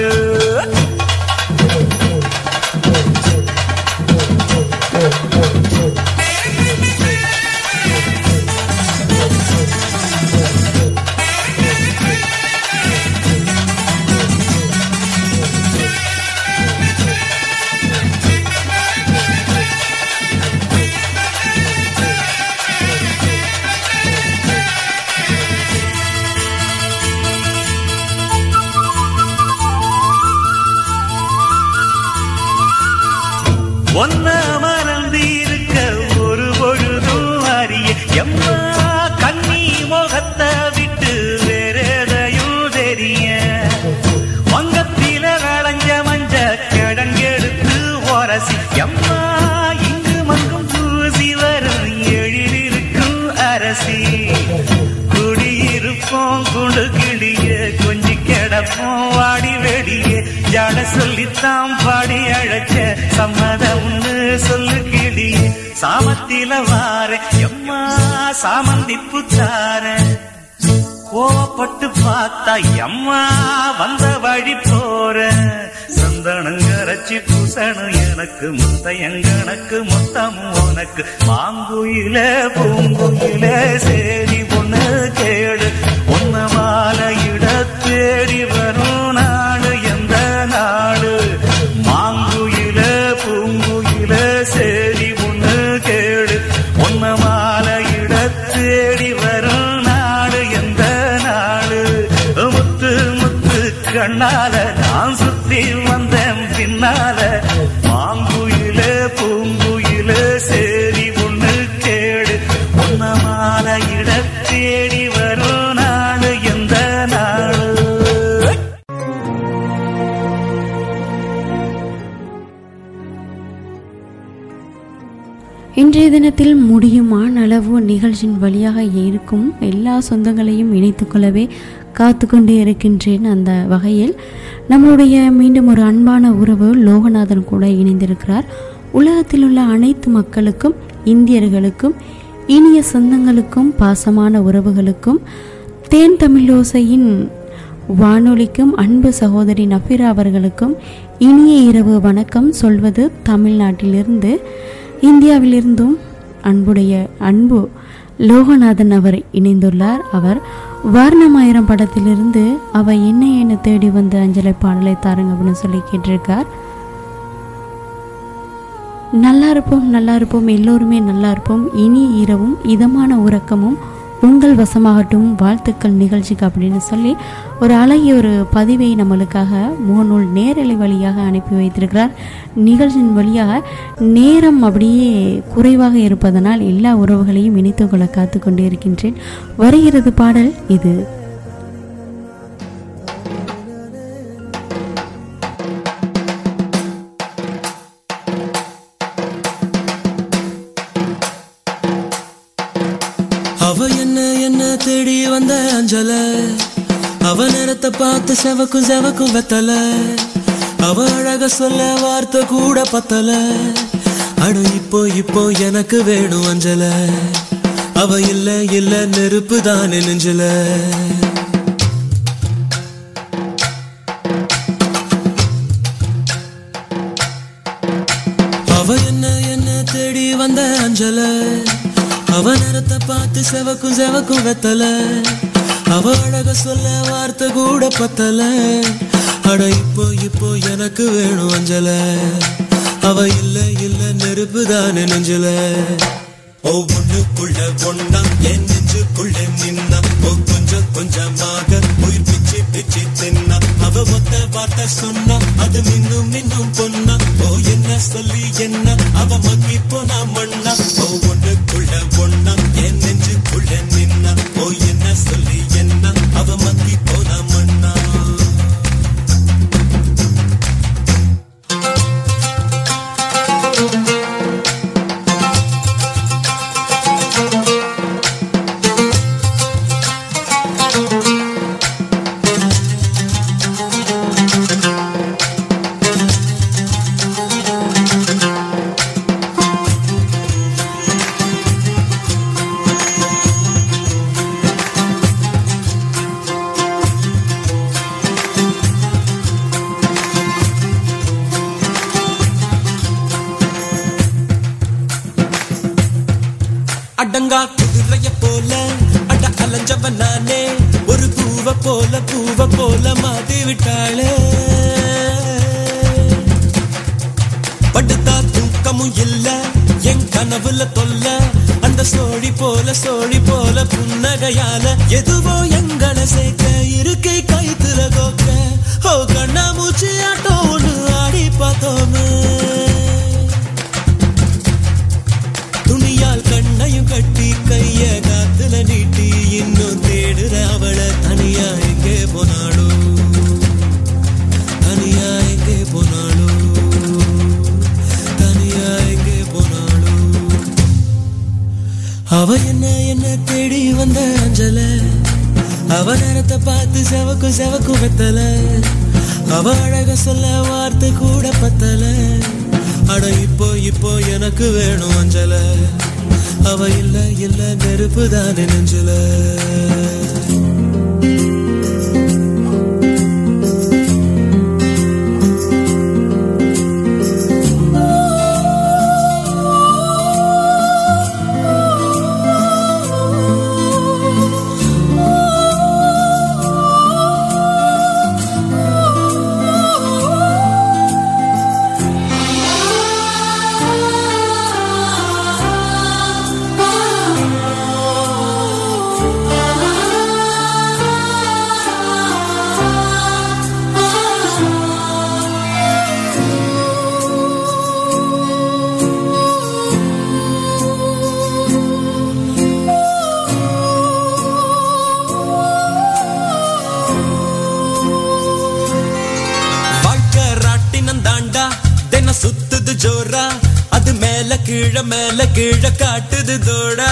ஒன்ன மறந்திருக்க ஒரு பொழுதும் அறிய எம்மா கண்ணி முகத்தை விட்டு வேறெதையும் தெரிய வங்கத்தில விளைஞ்ச மஞ்ச கிழங்கெடுத்து உரசி எம்மா இங்கு மங்கும் தூசி வரும் எழிலிருக்கும் அரசி குடியிருப்போம் குண்டு கிளிய கொஞ்சி கிடப்போம் வாடி வெடிய ஜாட சொல்லித்தான் பாடி அழைச்ச சம்மதம்னு சொல்லு கிளிய சாமத்தில வார எம்மா சாமந்தி புத்தார கோவப்பட்டு பார்த்தா எம்மா வந்த வழி போற சந்தனம் கரைச்சி பூசணும் எனக்கு முத்தையங்கணக்கு மொத்தமும் உனக்கு மாங்குயில பூங்குயில சேரி பொண்ணு கேடு உன்ன மாலையிட தேடி வரும் நாடு எந்த நாடு மாங்குயில பூங்குயில சேரி பொண்ணு கேடு உன்ன மாலையிட தேடி வரும் நாடு எந்த நாடு முத்து முத்து கண்ணால நான் சுத்தி வந்தேன் பின்னால மாங்குயில பூங்குயில சேரி ஒண்ணு கேடு உன்ன மாலையிட தேடி வரும் நாடு எந்த நாடு இன்றைய தினத்தில் முடியுமான அளவு நிகழ்ச்சியின் வழியாக இருக்கும் எல்லா சொந்தங்களையும் இணைத்துக் கொள்ளவே காத்து கொண்டே இருக்கின்றேன் அந்த வகையில் நம்மளுடைய மீண்டும் ஒரு அன்பான உறவு லோகநாதன் கூட இணைந்திருக்கிறார் உலகத்தில் உள்ள அனைத்து மக்களுக்கும் இந்தியர்களுக்கும் இனிய சொந்தங்களுக்கும் பாசமான உறவுகளுக்கும் தேன் தமிழோசையின் வானொலிக்கும் அன்பு சகோதரி நஃபிரா அவர்களுக்கும் இனிய இரவு வணக்கம் சொல்வது தமிழ்நாட்டிலிருந்து இந்தியாவிலிருந்தும் அன்புடைய அன்பு லோகநாதன் அவர் இணைந்துள்ளார் அவர் வாரணமாயிரம் படத்திலிருந்து அவ என்ன என்ன தேடி வந்த அஞ்சலை பாடலை தாருங்க அப்படின்னு சொல்லி கேட்டிருக்கார் நல்லா இருப்போம் நல்லா இருப்போம் எல்லோருமே நல்லா இருப்போம் இனி இரவும் இதமான உறக்கமும் உங்கள் வசமாகட்டும் வாழ்த்துக்கள் நிகழ்ச்சிக்கு அப்படின்னு சொல்லி ஒரு அழகிய ஒரு பதிவை நம்மளுக்காக முகநூல் நேரலை வழியாக அனுப்பி வைத்திருக்கிறார் நிகழ்ச்சியின் வழியாக நேரம் அப்படியே குறைவாக இருப்பதனால் எல்லா உறவுகளையும் இணைத்துக் கொள்ள காத்து கொண்டே இருக்கின்றேன் வருகிறது பாடல் இது அவ என்ன என்ன தேடி வந்த அஞ்சல அவ நேரத்தை பார்த்து செவக்கும் செவக்கும் வெத்தல அவ அழக சொல்ல வார்த்தை கூட பத்தல அட இப்போ இப்போ எனக்கு வேணும் அஞ்சல அவ இல்ல இல்ல நெருப்பு தானே நெஞ்சல அவ என்ன என்ன தேடி வந்த அஞ்சல அவ நேரத்தை பார்த்து செவக்கும் செவக்கும் வெத்தல அவ அழக சொல்ல வார்த்தை கூட பத்தல அட இப்போ இப்போ எனக்கு வேணும் அஞ்சல அவ இல்ல இல்ல நெருப்பு தானே நெஞ்சல ஓ ஒண்ணுக்குள்ள ஒண்ணா என் நெஞ்சுக்குள்ள நின்னா ஓ கொஞ்சம் கொஞ்சமாக உயிர் பிச்சு பிச்சு தின்னா அவ மொத்த வார்த்தை சொன்னா அது மின்னும் மின்னும் பொன்னா ஓ என்ன சொல்லி என்ன அவ மக்கி போனா மண்ணா ஓ ஒண்ணுக்குள்ள ஒண்ணா என் நெஞ்சுக்குள்ள நின்னா ஓ என்ன சொல்லி என்ன அவ மக்கி போனா மண்ணா போல பூவ போல மாத்தி விட்டாளே படுத்தா தூக்கமும் இல்ல என் கனவுல தொல்ல அந்த சோழி போல சோழி போல புன்னகையால எதுவோ எங்களை சேர்க்க இருக்கை கைத்துல கோக்க ஓ கண்ணா மூச்சு ஆட்டம் ஒண்ணு ஆடி பார்த்தோமே துணியால் கண்ணையும் கட்டி கைய காத்துல நீட்டி இன்னும் தேடுற அவளை தனியா எங்கே போனாளோ தனியா எங்கே போனாளோ தனியா எங்கே போனாளோ அவ என்ன என்ன தேடி வந்த அஞ்சல அவ நேரத்தை பார்த்து செவக்கும் செவக்கும் வெத்தல அவ அழக சொல்ல வார்த்தை கூட பத்தல அட இப்போ இப்போ எனக்கு வேணும் அஞ்சல அவ இல்ல இல்ல நெருப்பு தானே நெஞ்சல வாழ்க்கை ராட்டினம் தாண்டா தின சுத்துது ஜோரா அது மேல கீழ மேல கீழ காட்டுது தோடா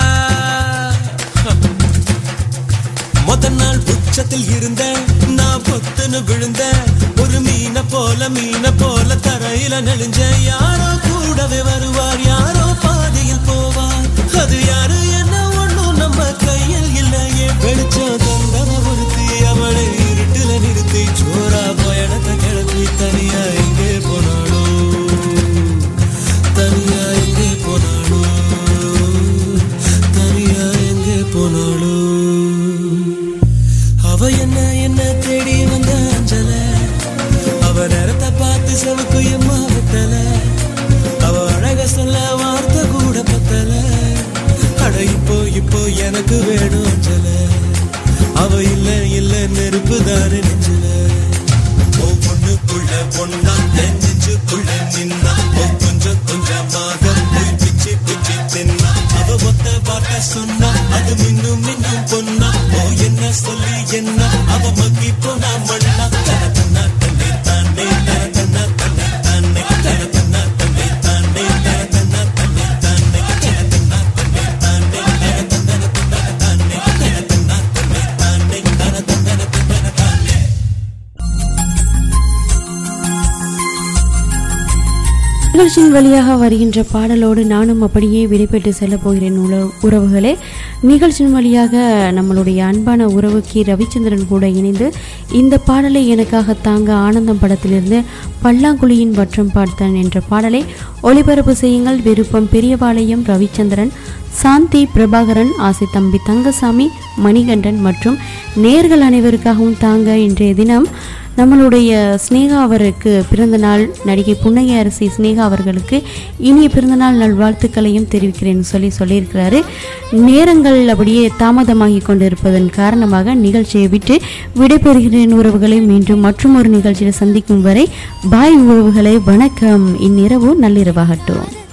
முத நாள் உச்சத்தில் இருந்த நான் பொத்துன்னு விழுந்த ஒரு மீனை போல மீனை போல தரையில நெளிஞ்ச யாரோ கூடவே வருவார் யாரோ பாதையில் போவார் அது யாரு என்ன ஒண்ணும் நம்ம கையில் இல்லையே வெளிச்சம் தந்தன ஒருத்தி அவளை இருட்டுல நிறுத்தி சோரா பயணத்தை கிளப்பி தனியா எங்கே போனாளோ தனியா எங்கே போனாளோ தனியா எங்கே போனாளோ அவ என்ன என்ன தேடி வந்த அஞ்சல அவ நேரத்தை பார்த்து செவக்கு எம்மா விட்டல அவ அழக சொல்ல வார்த்தை கூட பத்தல அட இப்போ இப்போ எனக்கு வேணும் அஞ்சல அவ இல்ல இல்ல நெருப்பு தானே நெஞ்சல ஒவ்வொன்னுக்குள்ள பொண்ணா என் நெஞ்சுக்குள்ள நின்னா ஓ கொஞ்சம் கொஞ்சமாக போய் பிச்சு பிச்சு தின்னா அவ ஒத்த வார்த்தை சொன்னா அது மின்னும் மின்னும் பொன்னா ஓ என்ன சொல்லி என்ன அவ மக்கி போனா மண்ணா தன தன்னா தன்னை தானே தன தன்னா தன்னை தானே தன தன்னா தன்னை தானே தன தன்னா தன்னை தானே தன தன்னா தன்னை தானே தன தன்னா தன்னை தானே தன தன்னா தன்னை தானே தன தன்னா தன்னை தானே நிகழ்ச்சியின் வழியாக வருகின்ற பாடலோடு நானும் அப்படியே விடைபெற்று செல்ல போகிறேன் உல- உறவுகளே நிகழ்ச்சியின் வழியாக நம்மளுடைய அன்பான உறவு கி ரவிச்சந்திரன் கூட இணைந்து இந்த பாடலை எனக்காக தாங்க ஆனந்தம் படத்திலிருந்து பல்லாங்குழியின் வற்றம் பார்த்தன் என்ற பாடலை ஒளிபரப்பு செய்யுங்கள் விருப்பம் பெரியபாளையம் ரவிச்சந்திரன் சாந்தி பிரபாகரன் ஆசை தம்பி தங்கசாமி மணிகண்டன் மற்றும் நேர்கள் அனைவருக்காகவும் தாங்க இன்றைய தினம் நம்மளுடைய ஸ்னேகா அவருக்கு பிறந்த நாள் நடிகை புன்னகை அரசி ஸ்னேகா அவர்களுக்கு இனிய பிறந்தநாள் நல்வாழ்த்துக்களையும் தெரிவிக்கிறேன்னு சொல்லி சொல்லியிருக்கிறாரு நேரங்கள் அப்படியே தாமதமாகி கொண்டிருப்பதன் காரணமாக நிகழ்ச்சியை விட்டு விடைபெறுகிறேன் உறவுகளை மீண்டும் மற்றும் ஒரு நிகழ்ச்சியில் சந்திக்கும் வரை பாய் உறவுகளை வணக்கம் இந்நிரவு நள்ளிரவாகட்டும்